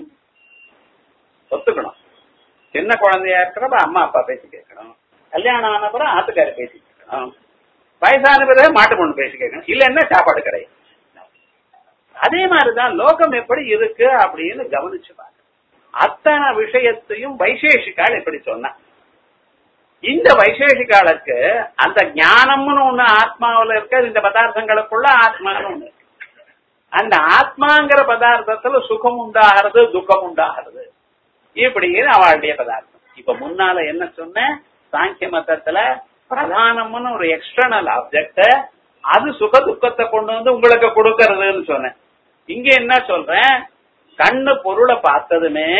ஒத்துக்கணும் சின்ன குழந்தையா இருக்கிறப்ப அம்மா அப்பா பேசி கேட்கணும் கல்யாணம் ஆன பிறகு ஆத்துக்காரி பேசி கேட்கணும் வயசான பிறகு மாட்டு பொண்ணு பேசி கேட்கணும் இல்லைன்னா சாப்பாடு கிடையாது அதே மாதிரிதான் லோகம் எப்படி இருக்கு அப்படின்னு கவனிச்சு பாருங்க அத்தனை விஷயத்தையும் வைசேஷிக்கால் எப்படி சொன்ன இந்த வைசேஷிகாலுக்கு அந்த ஞானம்னு ஒண்ணு ஆத்மாவில இருக்க இந்த பதார்த்தங்களுக்குள்ள ஆத்மான்னு ஒண்ணு அந்த ஆத்மாங்கிற பதார்த்தத்துல சுகம் உண்டாகிறது துக்கம் உண்டாகிறது இப்படின்னு அவளுடைய பதார்த்தம் இப்ப முன்னால என்ன சொன்ன சாங்கிய மதத்துல பிரதானம்னு ஒரு எக்ஸ்டர்னல் ஆப்ஜெக்ட் அது சுக துக்கத்தை கொண்டு வந்து உங்களுக்கு கொடுக்கறதுன்னு சொன்னேன் இங்க என்ன சொல்றேன் கண்ணு பொருளை பார்த்ததுமே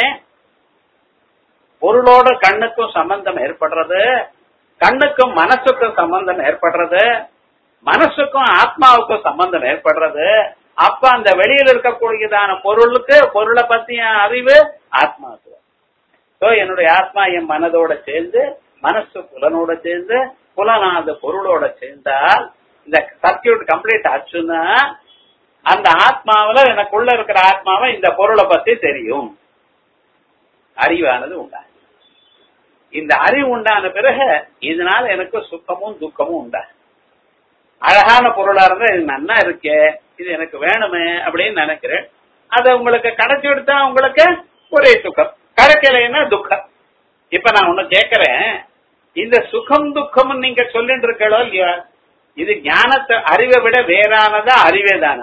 பொருளோட கண்ணுக்கும் சம்பந்தம் ஏற்படுறது கண்ணுக்கும் மனசுக்கும் சம்பந்தம் ஏற்படுறது மனசுக்கும் ஆத்மாவுக்கும் சம்பந்தம் ஏற்படுறது அப்ப அந்த வெளியில இருக்கக்கூடியதான பொருளுக்கு பொருளை பத்திய அறிவு ஆத்மாவுக்கு சோ என்னுடைய ஆத்மா என் மனதோட சேர்ந்து மனசு புலனோட சேர்ந்து புலனாத பொருளோட சேர்ந்தால் இந்த சர்க்கியூட் கம்ப்ளீட் ஆச்சுன்னா அந்த ஆத்மாவில எனக்குள்ள இருக்கிற ஆத்மாவை இந்த பொருளை பத்தி தெரியும் அறிவானது உண்டா இந்த அறிவு உண்டான பிறகு இதனால எனக்கு சுக்கமும் துக்கமும் உண்டா அழகான பொருளா இருந்தா இது நன்னா இருக்கே இது எனக்கு வேணுமே அப்படின்னு நினைக்கிறேன் அது உங்களுக்கு கிடைச்சி விடுத்தா உங்களுக்கு ஒரே சுகம் கிடைக்கலைன்னா துக்கம் இப்ப நான் ஒண்ணு கேக்குறேன் இந்த சுகம் துக்கம் நீங்க சொல்லிட்டு இருக்கோ இல்லையா இது ஞானத்தை அறிவை விட வேறானதா அறிவே தானே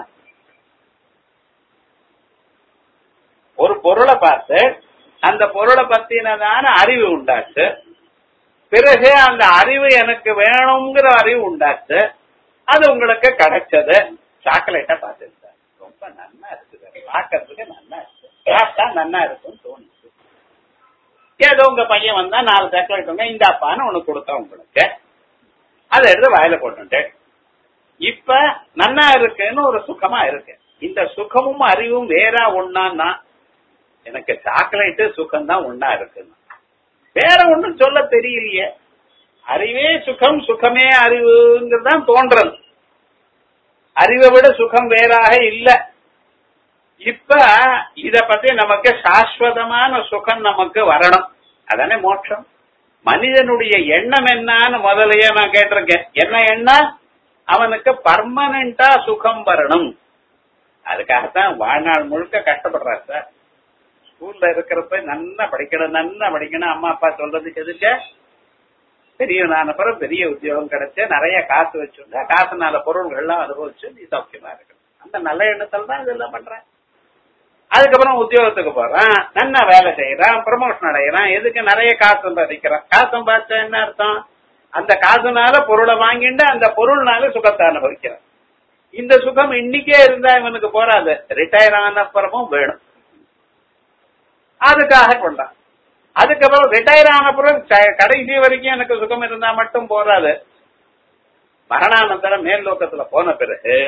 ஒரு பொருளை பார்த்து அந்த பொருளை பத்தினதான அறிவு உண்டாச்சு பிறகு அந்த அறிவு எனக்கு வேணுங்கிற அறிவு உண்டாச்சு அது உங்களுக்கு கிடைச்சது சாக்லேட்டா பார்த்துருந்தார் ரொம்ப நன்னா இருக்குது பார்க்கறதுக்கு நன்னா இருக்கு சாப்பிட்டா நன்னா இருக்கும்னு தோணுச்சு ஏதோ உங்க பையன் வந்தா நாலு சாக்லேட் உங்க இந்த அப்பான்னு ஒண்ணு கொடுத்தா உங்களுக்கு அதை எடுத்து வாயில போட்டுட்டு இப்ப நன்னா இருக்குன்னு ஒரு சுகமா இருக்கு இந்த சுகமும் அறிவும் வேற ஒன்னான்னா எனக்கு சாக்லேட்டு சுகம் தான் ஒன்னா இருக்குன்னு வேற ஒண்ணும் சொல்ல தெரியலையே அறிவே சுகம் சுகமே அறிவுங்கிறது தான் தோன்றது அறிவை விட சுகம் வேறாக இல்ல இப்ப இத பத்தி நமக்கு சாஸ்வதமான சுகம் நமக்கு வரணும் அதானே மோட்சம் மனிதனுடைய எண்ணம் என்னன்னு முதலையே நான் கேட்டிருக்கேன் என்ன எண்ணம் அவனுக்கு பர்மனண்டா சுகம் வரணும் அதுக்காகத்தான் வாழ்நாள் முழுக்க கஷ்டப்படுறாரு சார் ஸ்கூல்ல இருக்கிறப்ப நல்லா படிக்கணும் நல்லா படிக்கணும் அம்மா அப்பா சொல்றதுக்கு எதுக்க பெரிய நான் அப்புறம் பெரிய உத்தியோகம் கிடைச்சு நிறைய காசு வச்சுருந்தா காசுனால பொருள்கள்லாம் அனுபவிச்சு நீ சௌக்கியமா இருக்கணும் அந்த நல்ல எண்ணத்துல தான் இதெல்லாம் பண்றேன் அதுக்கப்புறம் உத்தியோகத்துக்கு போறான் நல்லா வேலை செய்யறான் ப்ரமோஷன் அடைகிறான் எதுக்கு நிறைய காசு சம்பாதிக்கிறான் காசு சம்பாதிச்சா என்ன அர்த்தம் அந்த காசுனால பொருளை வாங்கிட்டு அந்த பொருள்னால சுகத்தை அனுபவிக்கிறான் இந்த சுகம் இன்னைக்கே இருந்தா இவனுக்கு போறாது ரிட்டையர் ஆன அப்புறமும் வேணும் அதுக்காக கொண்டான் அதுக்கப்புறம் ரிட்டையர் ஆன அப்புறம் கடைசி வரைக்கும் எனக்கு சுகம் இருந்தா மட்டும் போறாது மரணானந்தரம் மேல் லோக்கத்துல போன பிறகு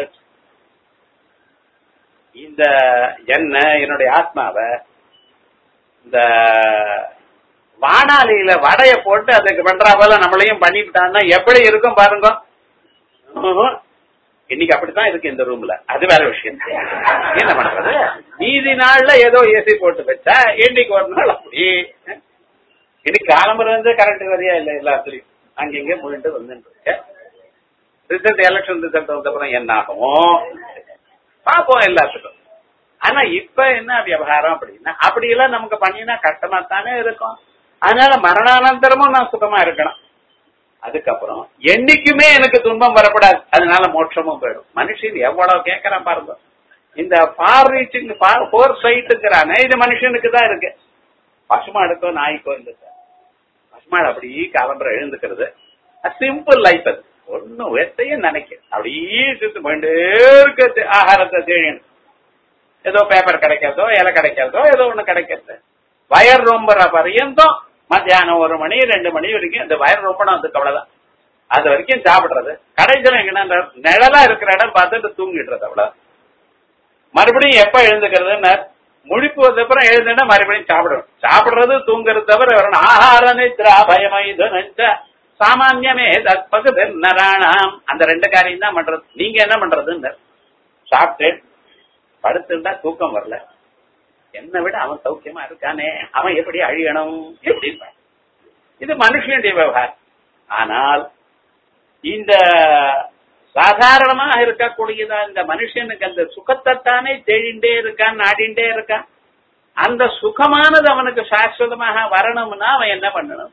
இந்த என்ன என்னுடைய ஆத்மாவை இந்த வானாலியில வடைய போட்டு அதுக்கு பண்றா போல நம்மளையும் பண்ணிவிட்டான்னா எப்படி இருக்கும் பாருங்க இன்னைக்கு அப்படித்தான் இருக்கு இந்த ரூம்ல அது வேற விஷயம் என்ன பண்றது மீதி நாள்ல ஏதோ ஏசி போட்டு வச்சா இன்னைக்கு ஒரு நாள் அப்படி இன்னைக்கு காலம்பரம் வந்து கரண்ட் வரையா இல்ல எல்லாத்துலயும் அங்கங்க போயிட்டு வந்துட்டு ரிசல்ட் எலெக்ஷன் ரிசல்ட் வந்தப்புறம் என்ன ஆகும் பாப்போம் எல்லாத்துக்கும் ஆனா இப்ப என்ன விவகாரம் அப்படின்னா அப்படி எல்லாம் நமக்கு பண்ணினா கஷ்டமா தானே இருக்கும் அதனால மரணானந்தரமும் நான் சுகமா இருக்கணும் அதுக்கப்புறம் என்னைக்குமே எனக்கு துன்பம் வரக்கூடாது அதனால மோட்சமும் போயிடும் மனுஷன் எவ்வளவு கேட்கறான் பாருங்க இந்த ஃபார் ரீச்சிங் ஃபோர் சைட்டுங்கிறானே இது மனுஷனுக்கு தான் இருக்கு பசுமாடுக்கோ நாய்க்கோ இல்லை சார் பசுமாடு அப்படி காலம்பரம் எழுந்துக்கிறது சிம்பிள் லைஃப் அது ஒன்னும் வெத்தையும் நினைக்க அப்படியே சுத்து போயிட்டே இருக்கு ஆகாரத்தை தேடின்னு ஏதோ பேப்பர் கிடைக்கிறதோ இலை கிடைக்கிறதோ ஏதோ ஒண்ணு கிடைக்கிறது வயர் ரொம்பற பரியந்தம் மத்தியானம் ஒரு மணி ரெண்டு மணி வரைக்கும் இந்த வயர் ரொம்பணும் அதுக்கு அவ்வளவுதான் அது வரைக்கும் சாப்பிடுறது கடைசியில் எங்கன்னா நிழலா இருக்கிற இடம் பார்த்துட்டு தூங்கிடுறது அவ்வளவு மறுபடியும் எப்ப எழுந்துக்கிறதுன்னு முழிப்பு வந்த அப்புறம் எழுந்துட்டா மறுபடியும் சாப்பிடணும் சாப்பிடுறது தூங்குறது தவிர வரணும் ஆஹார நித்ரா பயமைது நெஞ்ச சாமான்யமே தற்பகு நராணாம் அந்த ரெண்டு காரியம் தான் பண்றது நீங்க என்ன பண்றதுன்னு சாப்பிட்டு படுத்துட்டா தூக்கம் வரல என்னை விட அவன் சௌக்கியமா இருக்கானே அவன் எப்படி அழியணும் எப்படி இது மனுஷனுடைய விவகாரம் ஆனால் இந்த சாதாரணமாக இருக்கக்கூடியதா இந்த மனுஷனுக்கு அந்த சுகத்தைத்தானே தேடிண்டே இருக்கான் நாடிண்டே இருக்கான் அந்த சுகமானது அவனுக்கு சாஸ்வதமாக வரணும்னா அவன் என்ன பண்ணணும்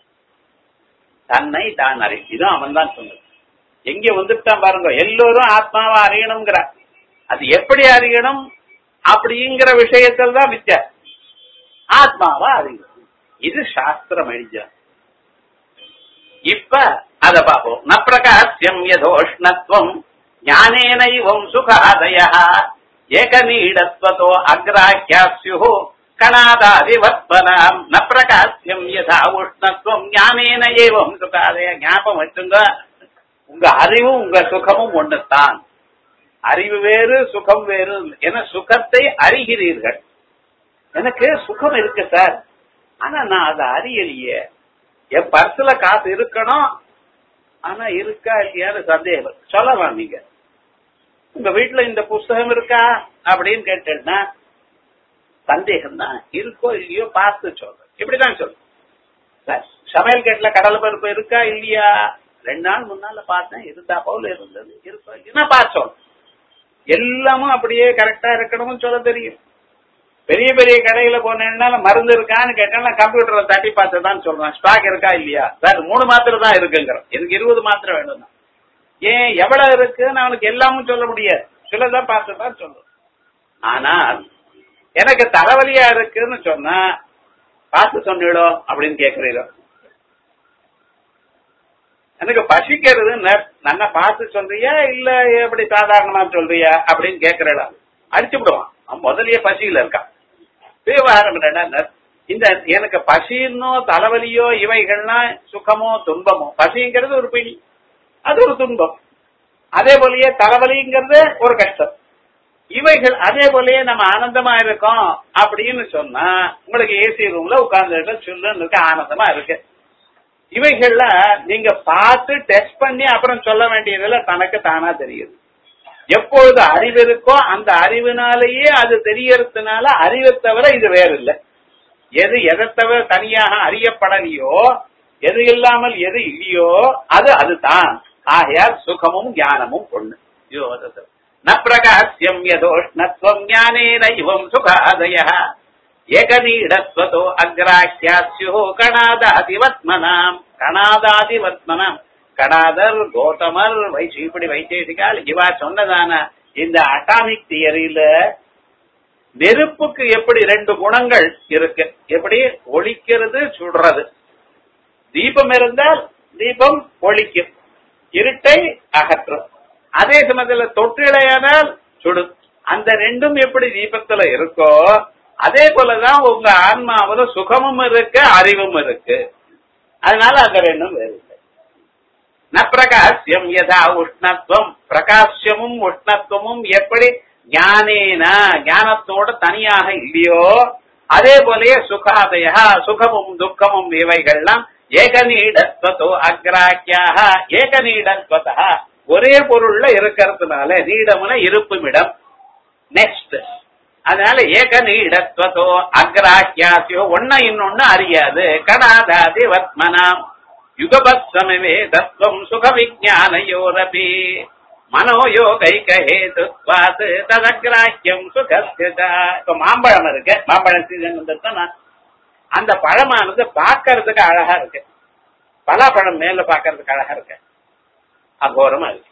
தன்னை தான் அறி இதுவும் அவன் தான் சொன்னது எங்க வந்துட்டான் பாருங்க எல்லோரும் ஆத்மாவை அறியணுங்கிறார் அது எப்படி அறியணும் அப்படிங்கிற விஷயத்தில் தான் வித்தியா ஆத்மாவா அறியணும் இது சாஸ்திரம் எழுத இப்ப அத பாப்போம் ந பிரகாசியம் யதோஷ்ணத்துவம் ஞானேனைவம் சுகாதய ஏகநீடத்வதோ அக்ராஹ்யாஸ்யு கணாதாதிவத்வனாம் ந பிரகாசியம் யதா உஷ்ணத்துவம் ஞானேன ஏவம் சுகாதய ஞாபகம் வச்சுங்க உங்க அறிவும் உங்க சுகமும் ஒண்ணுத்தான் அறிவு வேறு சுகம் வேறு என சுகத்தை அறிகிறீர்கள் எனக்கு சுகம் இருக்கு சார் ஆனா நான் அதை அறியலையே என் பர்ஸ்ல காசு இருக்கணும் ஆனா இருக்கா இல்லையான்னு சந்தேகம் சொல்லலாம் நீங்க உங்க வீட்டுல இந்த புஸ்தகம் இருக்கா அப்படின்னு கேட்டேன்னா சந்தேகம் தான் இருக்கோ இல்லையோ பார்த்து சொல்றேன் இப்படிதான் சொல்றேன் சமையல் கேட்டுல கடலை பருப்பு இருக்கா இல்லையா ரெண்டு நாள் முன்னால பார்த்தேன் இருந்தா போல இருந்தது இருக்கோ இல்லையா பார்த்து சொல்றேன் எல்லாமும் அப்படியே கரெக்டா இருக்கணும்னு சொல்ல தெரியும் பெரிய பெரிய கடையில போனேன்னா மருந்து இருக்கான்னு கேட்டா கம்ப்யூட்டர்ல தட்டி பார்த்து தான் சொல்றேன் ஸ்டாக் இருக்கா இல்லையா சார் மூணு மாத்திரை தான் இருக்குங்கிறோம் எனக்கு இருபது மாத்திரை வேணும் தான் ஏன் எவ்வளவு இருக்குன்னு அவனுக்கு எல்லாமும் சொல்ல முடியாது சிலதான் பார்த்து தான் சொல்றோம் ஆனால் எனக்கு தலைவலியா இருக்குன்னு சொன்னா பார்த்து சொன்னிடோ அப்படின்னு கேக்குறீரோ எனக்கு பசிக்கிறது நல்லா பார்த்து சொல்றியா இல்ல எப்படி சாதாரணமா சொல்றியா அப்படின்னு கேக்குறா அடிச்சு விடுவான் அவன் முதலிய பசியில இருக்கான் விவகாரம் என்னடா இந்த எனக்கு பசின்னோ தலைவலியோ இவைகள்லாம் சுகமோ துன்பமோ பசிங்கிறது ஒரு பிணி அது ஒரு துன்பம் அதே போலயே தலைவலிங்கிறது ஒரு கஷ்டம் இவைகள் அதே போலயே நம்ம ஆனந்தமா இருக்கோம் அப்படின்னு சொன்னா உங்களுக்கு ஏசி ரூம்ல உட்கார்ந்து சொல்லுன்னு இருக்க ஆனந்தமா இருக்கு இவைகள்ல நீங்க பார்த்து டெஸ்ட் பண்ணி அப்புறம் சொல்ல வேண்டியதுல தனக்கு தானா தெரியுது எப்பொழுது அறிவு இருக்கோ அந்த அறிவினாலேயே அது தெரியறதுனால அறிவை தவிர இது வேற இல்லை எது எதை தவிர தனியாக அறியப்படலையோ எது இல்லாமல் எது இல்லையோ அது அதுதான் ஆகையால் சுகமும் ஞானமும் ஒண்ணு யோகத்தில் ந பிரகாசியம் யதோஷ்ணத்வம் ஞானேன இவம் சுகாதய ஏகநீடஸ்வதோ அக்ராஹ்யாஸ்யோ கணாதாதிவத்மனாம் கணாதாதிவத்மனாம் கடாதர் கோதமர் வைசி இப்படி வைத்தேசிகால் இவா சொன்னதான இந்த அட்டாமிக் தியரியில நெருப்புக்கு எப்படி ரெண்டு குணங்கள் இருக்கு எப்படி ஒழிக்கிறது சுடுறது தீபம் இருந்தால் தீபம் ஒழிக்கும் இருட்டை அகற்றும் அதே சமயத்துல தொற்றிலையானால் சுடும் அந்த ரெண்டும் எப்படி தீபத்துல இருக்கோ அதே போலதான் உங்க ஆன்மாவில சுகமும் இருக்கு அறிவும் இருக்கு அதனால அந்த ரெண்டும் வேறு இல்லை ந பிரகாசியம் யதா உஷ்ணத்துவம் பிரகாசியமும் உஷ்ணத்துவமும் எப்படி ஞானேன ஞானத்தோட தனியாக இல்லையோ அதே போலயே சுகாதய சுகமும் துக்கமும் இவைகள்லாம் ஏகநீடத்வதோ அக்ராக்கியாக ஏகநீடத்வதா ஒரே பொருள்ல இருக்கிறதுனால நீடமுன இருப்புமிடம் நெக்ஸ்ட் அதனால ஏக நீடத்வதோ அக்ராஹ்யாசியோ ஒன்ன இன்னொன்னு அறியாது கடாதாதி வத்மனாம் யுகபத் சமவே தத்துவம் சுக விஜானயோரபி மனோயோகைக ஹேதுத்வாத் ததக்ராஹ்யம் சுகஸ்யதா இப்ப மாம்பழம் இருக்கு மாம்பழம் சீசன் வந்துட்டா அந்த பழமானது பார்க்கறதுக்கு அழகா இருக்கு பலாப்பழம் மேல பார்க்கறதுக்கு அழகா இருக்கு அகோரமா இருக்கு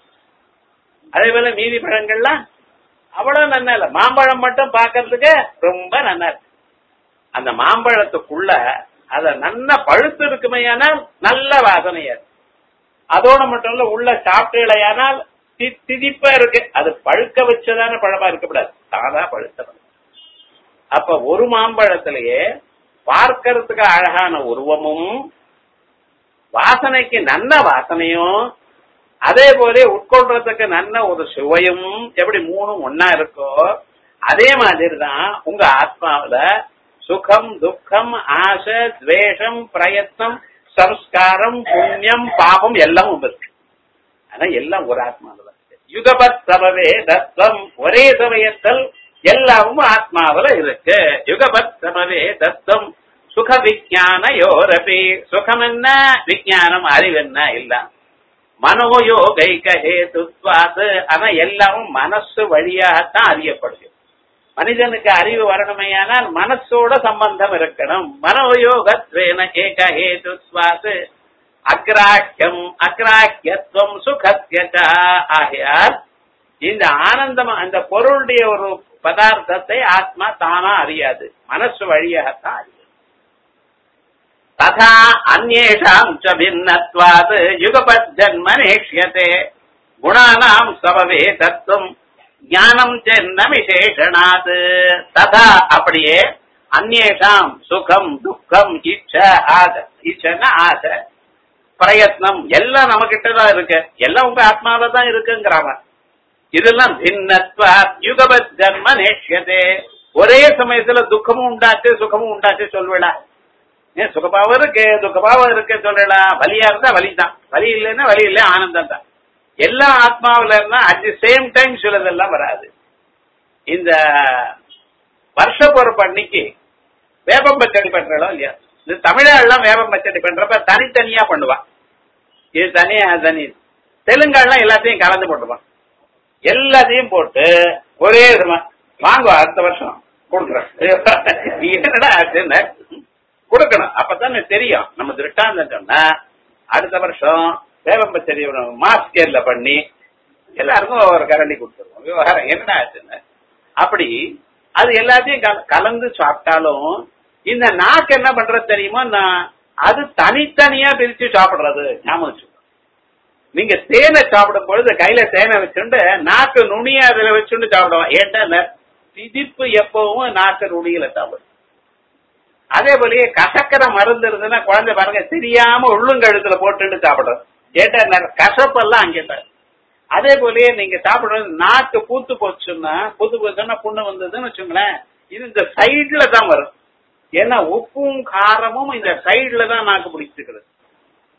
அதே போல மீதி பழங்கள்லாம் அவ்வளவு நல்லா இல்ல மாம்பழம் மட்டும் பார்க்கறதுக்கு ரொம்ப நல்லா இருக்கு அந்த மாம்பழத்துக்குள்ள அத நல்லா பழுத்து இருக்குமையானால் நல்ல வாசனையா இருக்கு அதோட மட்டும் இல்ல உள்ள சாப்பிட்டேலையானால் திதிப்பா இருக்கு அது பழுக்க வச்சதான பழமா இருக்கக்கூடாது சாதா பழுத்த பழம் அப்ப ஒரு மாம்பழத்திலேயே பார்க்கறதுக்கு அழகான உருவமும் வாசனைக்கு நல்ல வாசனையும் அதே போல உட்கொள்றதுக்கு நல்ல ஒரு சுவையும் எப்படி மூணும் ஒன்னா இருக்கோ அதே மாதிரிதான் உங்க ஆத்மாவில சுகம் துக்கம் ஆசை துவேஷம் பிரயத்னம் சம்ஸ்காரம் புண்ணியம் பாபம் எல்லாம் இருக்கு ஆனா எல்லாம் ஒரு ஆத்மாவில யுகபத் சமவே தத்துவம் ஒரே சமயத்தில் எல்லாமும் ஆத்மாவில இருக்கு யுகபத் சமவே தத்துவம் சுக விஜான யோரபி சுகம் என்ன விஜயானம் அறிவு என்ன இல்ல மனோயோகைக ஹேதுத்வாது ஆனா எல்லாமும் மனசு வழியாகத்தான் அறியப்படுது மனிதனுக்கு அறிவு வரணுமையானால் மனசோட சம்பந்தம் இருக்கணும் மனோயோகத்வேன ஏக ஹேதுத்வாது அக்ராஹ்யம் அக்ராஹ்யத்துவம் சுகத்தியத ஆகையால் இந்த ஆனந்தம் அந்த பொருளுடைய ஒரு பதார்த்தத்தை ஆத்மா தானா அறியாது மனசு வழியாகத்தான் அறியாது ததா அந்நேஷாம் ச பின்னத்வாத் யுகபத் ஜன்ம நேஷ்யதே குணானாம் சமவே தத்துவம் ஞானம் சென்ன விசேஷனாத் ததா அப்படியே அந்நேஷாம் சுகம் துக்கம் இச்ச ஆசை இச்சன்னா ஆசை பிரயத்னம் எல்லாம் நம்ம கிட்டதான் இருக்கு எல்லாம் உங்க ஆத்மாவில தான் இருக்குங்கிறாங்க இதெல்லாம் பின்னத்வா யுகபத் ஜன்ம நேஷ்யதே ஒரே சமயத்துல துக்கமும் உண்டாச்சு சுகமும் உண்டாச்சு சொல்விடா ஏன் சுகபாவம் இருக்கு துக்கபாவம் இருக்கு சொல்லலாம் வலியா இருந்தா வலி தான் வலி இல்லைன்னா வலி இல்லை ஆனந்தம் தான் எல்லா ஆத்மாவில இருந்தா அட் தி சேம் டைம் சிலதெல்லாம் வராது இந்த வருஷ பொறுப்பு அன்னைக்கு வேப்பம் பச்சடி பண்றோம் இல்லையா இந்த தமிழாள்லாம் வேப்பம் பச்சடி பண்றப்ப தனித்தனியா பண்ணுவான் இது தனியா அது தனி தெலுங்காள்லாம் எல்லாத்தையும் கலந்து போட்டுவான் எல்லாத்தையும் போட்டு ஒரே விதமா வாங்குவா அடுத்த வருஷம் கொடுக்குறேன் என்னடா ஆச்சுன்னு கொடுக்கணும் அப்பதான் தெரியும் நம்ம திருட்டாந்தம் சொன்னா அடுத்த வருஷம் வேப்பம் பச்சடி மாஸ்கேர்ல பண்ணி எல்லாருக்கும் ஒரு கரண்டி கொடுத்துருவோம் விவகாரம் என்ன ஆச்சுன்னு அப்படி அது எல்லாத்தையும் கல- கலந்து சாப்பிட்டாலும் இந்த நாக்கு என்ன பண்றது தெரியுமா நான் அது தனித்தனியா பிரிச்சு சாப்பிடுறது ஞாபகம் வச்சுக்கோ நீங்க தேனை சாப்பிடும் பொழுது கையில தேனை வச்சுண்டு நாக்கு நுனிய அதுல வச்சுண்டு சாப்பிடுவோம் ஏன்னா திதிப்பு எப்பவும் நாக்கு நுனியில சாப்பிடும் அதே போலயே கசக்கிற மருந்து இருந்ததுன்னா குழந்தை பாருங்க தெரியாம உள்ளுங்கழுத்துல போட்டுட்டு சாப்பிடுறது ஏட்டா கசப்பெல்லாம் அங்கே தான் அதே போலயே நீங்க சாப்பிடுறது நாக்கு பூத்து போச்சுன்னா பூத்து போச்சுன்னா புண்ணு வந்ததுன்னு வச்சுங்களேன் இது இந்த சைடுல தான் வரும் ஏன்னா உப்பும் காரமும் இந்த சைடுல தான் நாக்கு பிடிச்சிக்கிறது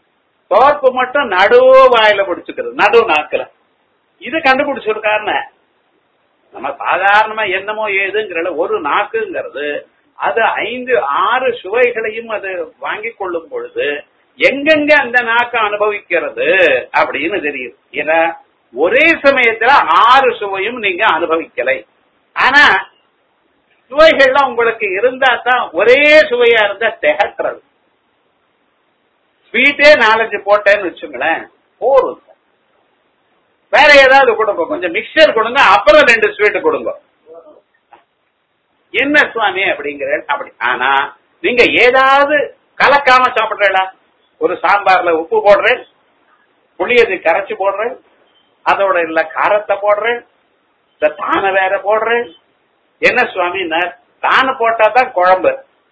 தோற்பு மட்டும் நடு வாயில பிடிச்சுக்கிறது நடு நாக்குல இது கண்டுபிடிச்சிருக்காருன்னு நம்ம சாதாரணமா என்னமோ ஏதுங்கிற ஒரு நாக்குங்கிறது அது ஐந்து ஆறு சுவைகளையும் அது வாங்கி கொள்ளும் பொழுது எங்கெங்க அந்த நாக்கு அனுபவிக்கிறது அப்படின்னு தெரியுது ஏன்னா ஒரே சமயத்துல ஆறு சுவையும் நீங்க அனுபவிக்கலை ஆனா சுவைகள்லாம் உங்களுக்கு இருந்தா தான் ஒரே சுவையா இருந்தா திகட்டுறது ஸ்வீட்டே நாலஞ்சு போட்டேன்னு வச்சுங்களேன் போரும் வேற ஏதாவது கொடுங்க கொஞ்சம் மிக்சர் கொடுங்க அப்புறம் ரெண்டு ஸ்வீட் கொடுங்க என்ன சுவாமி அப்படிங்கிற அப்படி ஆனா நீங்க ஏதாவது கலக்காம சாப்பிடுறா ஒரு சாம்பார்ல உப்பு போடுறேன் புளியது கரைச்சு போடுறேன் அதோட இல்ல காரத்தை போடுறேன் இந்த தானை வேற போடுறேன் என்ன சுவாமி தானு போட்டா தான் குழம்பு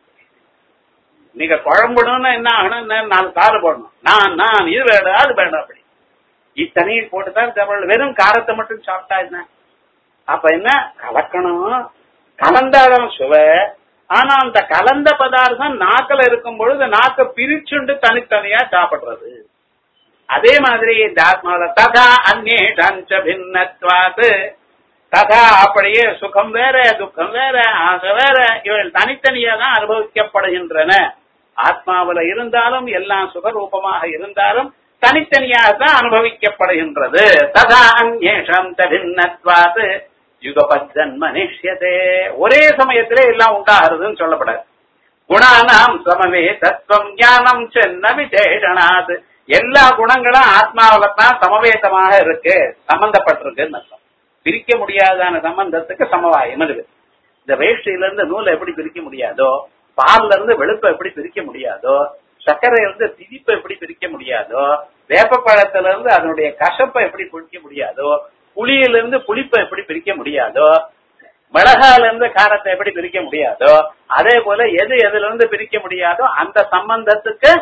நீங்க குழம்புணும்னா என்ன ஆகணும் நாலு தாறு போடணும் நான் நான் இது வேணும் அது வேணும் அப்படி இத்தனையும் போட்டுதான் தமிழ் வெறும் காரத்தை மட்டும் சாப்பிட்டா என்ன அப்ப என்ன கலக்கணும் கலந்தாதான் சுவை ஆனா அந்த கலந்த பதார்த்தம் நாக்கில் இருக்கும் பொழுது நாக்க பிரிச்சுண்டு தனித்தனியா சாப்பிடுறது அதே மாதிரி இந்த ஆத்மாவில ததா அந்நேஷ பின்னத்வாது ததா அப்படியே சுகம் வேற துக்கம் வேற ஆசை வேற இவள் தனித்தனியா தான் அனுபவிக்கப்படுகின்றன ஆத்மாவில இருந்தாலும் எல்லாம் சுகரூபமாக இருந்தாலும் தனித்தனியாக தான் அனுபவிக்கப்படுகின்றது ததா அந்நேஷம் தபின்னத்வாது யுகபஜன்ம நிஷ்யதே ஒரே சமயத்திலே எல்லாம் உண்டாகிறதுன்னு சொல்லப்படாது குணானாம் சமமே தத்துவம் ஞானம் சென்ன விசேஷனாது எல்லா குணங்களும் ஆத்மாவில தான் சமவேதமாக இருக்கு சம்பந்தப்பட்டிருக்குன்னு அர்த்தம் பிரிக்க முடியாதான சம்பந்தத்துக்கு சமவாயம் இருக்கு இந்த வேஷ்டியில இருந்து நூலை எப்படி பிரிக்க முடியாதோ பால்ல இருந்து வெளுப்பை எப்படி பிரிக்க முடியாதோ சர்க்கரையில இருந்து திதிப்பை எப்படி பிரிக்க முடியாதோ வேப்பப்பழத்துல இருந்து அதனுடைய கசப்பை எப்படி பிரிக்க முடியாதோ புளியில இருந்து புளிப்பை எப்படி பிரிக்க முடியாதோ மிளகால இருந்து காரத்தை எப்படி பிரிக்க முடியாதோ அதே போல எது எதுல இருந்து பிரிக்க முடியாதோ அந்த சம்பந்தத்துக்கு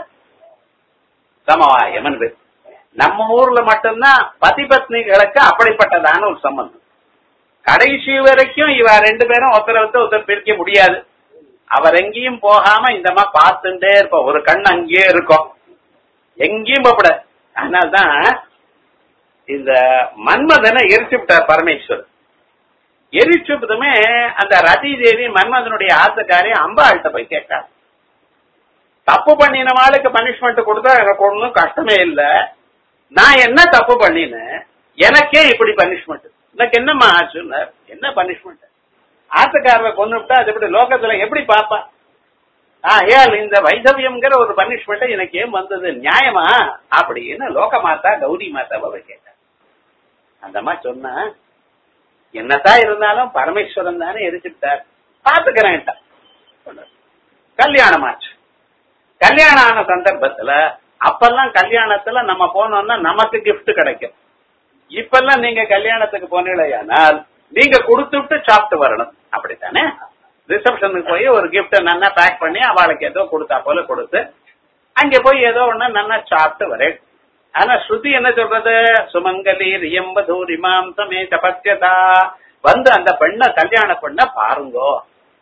சமவாயம் என்று நம்ம ஊர்ல மட்டும்தான் பதி பத்னிகளுக்கு அப்படிப்பட்டதான ஒரு சம்பந்தம் கடைசி வரைக்கும் இவ ரெண்டு பேரும் ஒருத்தரை விட்டு ஒருத்தர் பிரிக்க முடியாது அவர் எங்கேயும் போகாம இந்த மாதிரி பார்த்துட்டே இருப்போம் ஒரு கண் அங்கேயே இருக்கும் எங்கேயும் போகக்கூடாது அதனால்தான் இந்த மன்மதனை எரிச்சு விட்டார் பரமேஸ்வர் எரிச்சு விட்டதுமே அந்த ரதி தேவி மன்மதனுடைய ஆசைக்காரி அம்பாள்கிட்ட போய் கேட்டார் தப்பு பண்ணின ஆளுக்கு பனிஷ்மெண்ட் கொடுத்தா எனக்கு ஒண்ணும் கஷ்டமே இல்ல நான் என்ன தப்பு பண்ணினேன் எனக்கே இப்படி பனிஷ்மெண்ட் எனக்கு என்னம்மா ஆச்சுன்னு என்ன பனிஷ்மெண்ட் ஆத்துக்காரரை கொண்டு விட்டா அது எப்படி லோகத்துல எப்படி பாப்பா ஏன் இந்த வைதவியம்ங்கிற ஒரு பனிஷ்மெண்ட் எனக்கு ஏன் வந்தது நியாயமா அப்படின்னு லோக மாதா கௌரி மாதாவை கேட்டேன் அந்த மாதிரி சொன்ன என்னதான் இருந்தாலும் பரமேஸ்வரன் தானே எரிச்சுட்டார் பாத்துக்கிறேன் கல்யாணம் ஆச்சு கல்யாணம் ஆன சந்தர்ப்பத்துல அப்பெல்லாம் கல்யாணத்துல நம்ம போனோம்னா நமக்கு கிஃப்ட் கிடைக்கும் இப்பெல்லாம் நீங்க கல்யாணத்துக்கு போனீங்களேயானால் நீங்க கொடுத்துட்டு சாப்பிட்டு வரணும் அப்படித்தானே ரிசப்ஷனுக்கு போய் ஒரு கிஃப்ட் நல்லா பேக் பண்ணி அவளுக்கு ஏதோ கொடுத்தா போல கொடுத்து அங்க போய் ஏதோ ஒண்ணு நல்லா சாப்பிட்டு வரேன் ஆனா ஸ்ருதி என்ன சொல்றது சுமங்கலி ரியம்பதூர் இமாம் சமே தபத்தியதா வந்து அந்த பெண்ண கல்யாண பெண்ண பாருங்கோ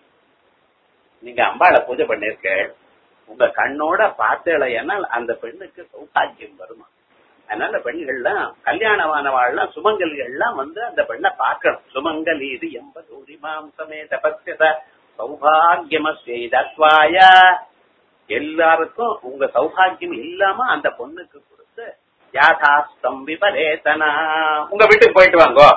நீங்க அம்பாளை பூஜை பண்ணிருக்க உங்க கண்ணோட பார்த்தேன்னா அந்த பெண்ணுக்கு சௌபாகியம் வருமா அதனால பெண்கள்லாம் கல்யாணமானவாள்லாம் சுமங்கலிகள்லாம் வந்து அந்த பெண்ணை பார்க்கணும் சுமங்கலி இது எண்பது உரிமாம் சமேத பத்தியத சௌபாகியமஸ்வாய எல்லாருக்கும் உங்க சௌபாகியம் இல்லாம அந்த பொண்ணுக்கு கொடுத்து யாதாஸ்தம் விபரேதனா உங்க வீட்டுக்கு போயிட்டு வாங்கோ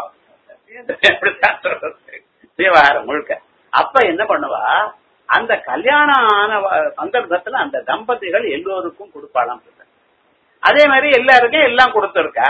விவகாரம் முழுக்க அப்ப என்ன பண்ணுவா அந்த கல்யாணம் ஆன சந்தர்ப்பத்துல அந்த தம்பதிகள் எல்லோருக்கும் கொடுப்பாளாம் அதே மாதிரி எல்லாருக்கும் எல்லாம் கொடுத்திருக்கா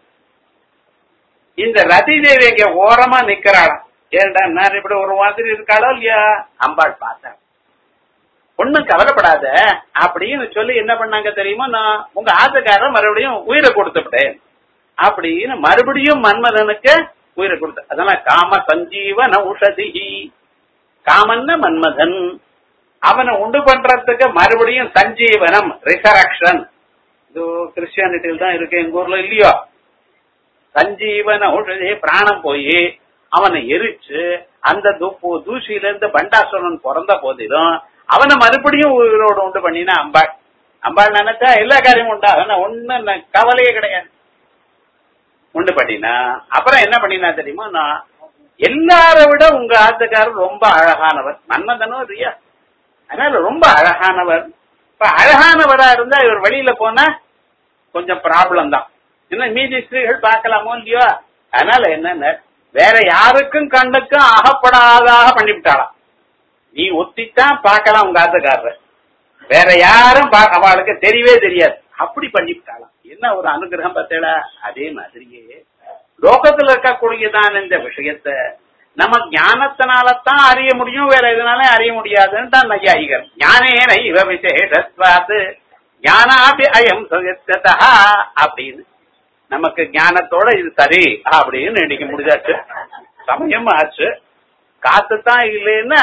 இந்த ரதி தேவி இங்க ஓரமா நிக்கிறாளாம் ஏன்டா நான் இப்படி ஒரு மாதிரி இருக்காளோ இல்லையா அம்பாள் பார்த்தேன் ஒண்ணும் கவலைப்படாத அப்படின்னு சொல்லி என்ன பண்ணாங்க தெரியுமா நான் உங்க ஆசைக்காரர் மறுபடியும் உயிரை கொடுத்துவிட்டேன் அப்படின்னு மறுபடியும் மன்மதனுக்கு உயிரை கொடுத்த அதெல்லாம் காம சஞ்சீவன உஷதி காமன்ன மன்மதன் அவனை உண்டு பண்றதுக்கு மறுபடியும் சஞ்சீவனம் ரிசரக்ஷன் இது கிறிஸ்டியானிட்டியில் தான் இருக்கு எங்க ஊர்ல இல்லையோ சஞ்சீவன உஷதி பிராணம் போய் அவனை எரிச்சு அந்த தூசியில இருந்து பண்டாசுரன் பிறந்த போதிலும் அவனை மறுபடியும் உயிரோடு உண்டு பண்ணினா அம்பாள் அம்பாள் நினைச்சா எல்லா காரியமும் உண்டாகும் ஒண்ணு கவலையே கிடையாது உண்டு பண்ணினா அப்புறம் என்ன பண்ணினா தெரியுமா நான் எல்லார விட உங்க ஆத்துக்காரர் ரொம்ப அழகானவர் மன்மதனும் ரியா அதனால ரொம்ப அழகானவர் இப்ப அழகானவரா இருந்தா இவர் வெளியில போனா கொஞ்சம் ப்ராப்ளம் தான் இன்னும் மீதி ஸ்திரீகள் பார்க்கலாமோ இல்லையோ அதனால என்னன்னு வேற யாருக்கும் கண்ணுக்கும் அகப்படாதாக பண்ணிவிட்டாளாம் நீ ஒத்தித்தான் பார்க்கலாம் உங்க ஆத்துக்காரர் வேற யாரும் அவளுக்கு தெரியவே தெரியாது அப்படி பண்ணிவிட்டாளாம் என்ன ஒரு அனுகிரகம் பார்த்தேடா அதே மாதிரியே லோகத்துல இருக்கக்கூடியதான் இந்த விஷயத்த நம்ம ஞானத்தினாலத்தான் அறிய முடியும் வேற எதுனாலும் அறிய முடியாதுன்னு தான் நையாயிகர் ஞானேன இவ விசேஷத்வாது ஞானாபி அயம் சுகத்தா அப்படின்னு நமக்கு ஞானத்தோட இது சரி அப்படின்னு இன்னைக்கு முடிஞ்சாச்சு சமயம் ஆச்சு காத்து தான் இல்லைன்னா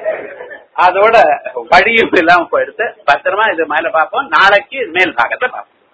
அதோட வழியும் இல்லாம போயிடுது பத்திரமா இது மேல பார்ப்போம் நாளைக்கு மேல் பாகத்தை பார்ப்போம்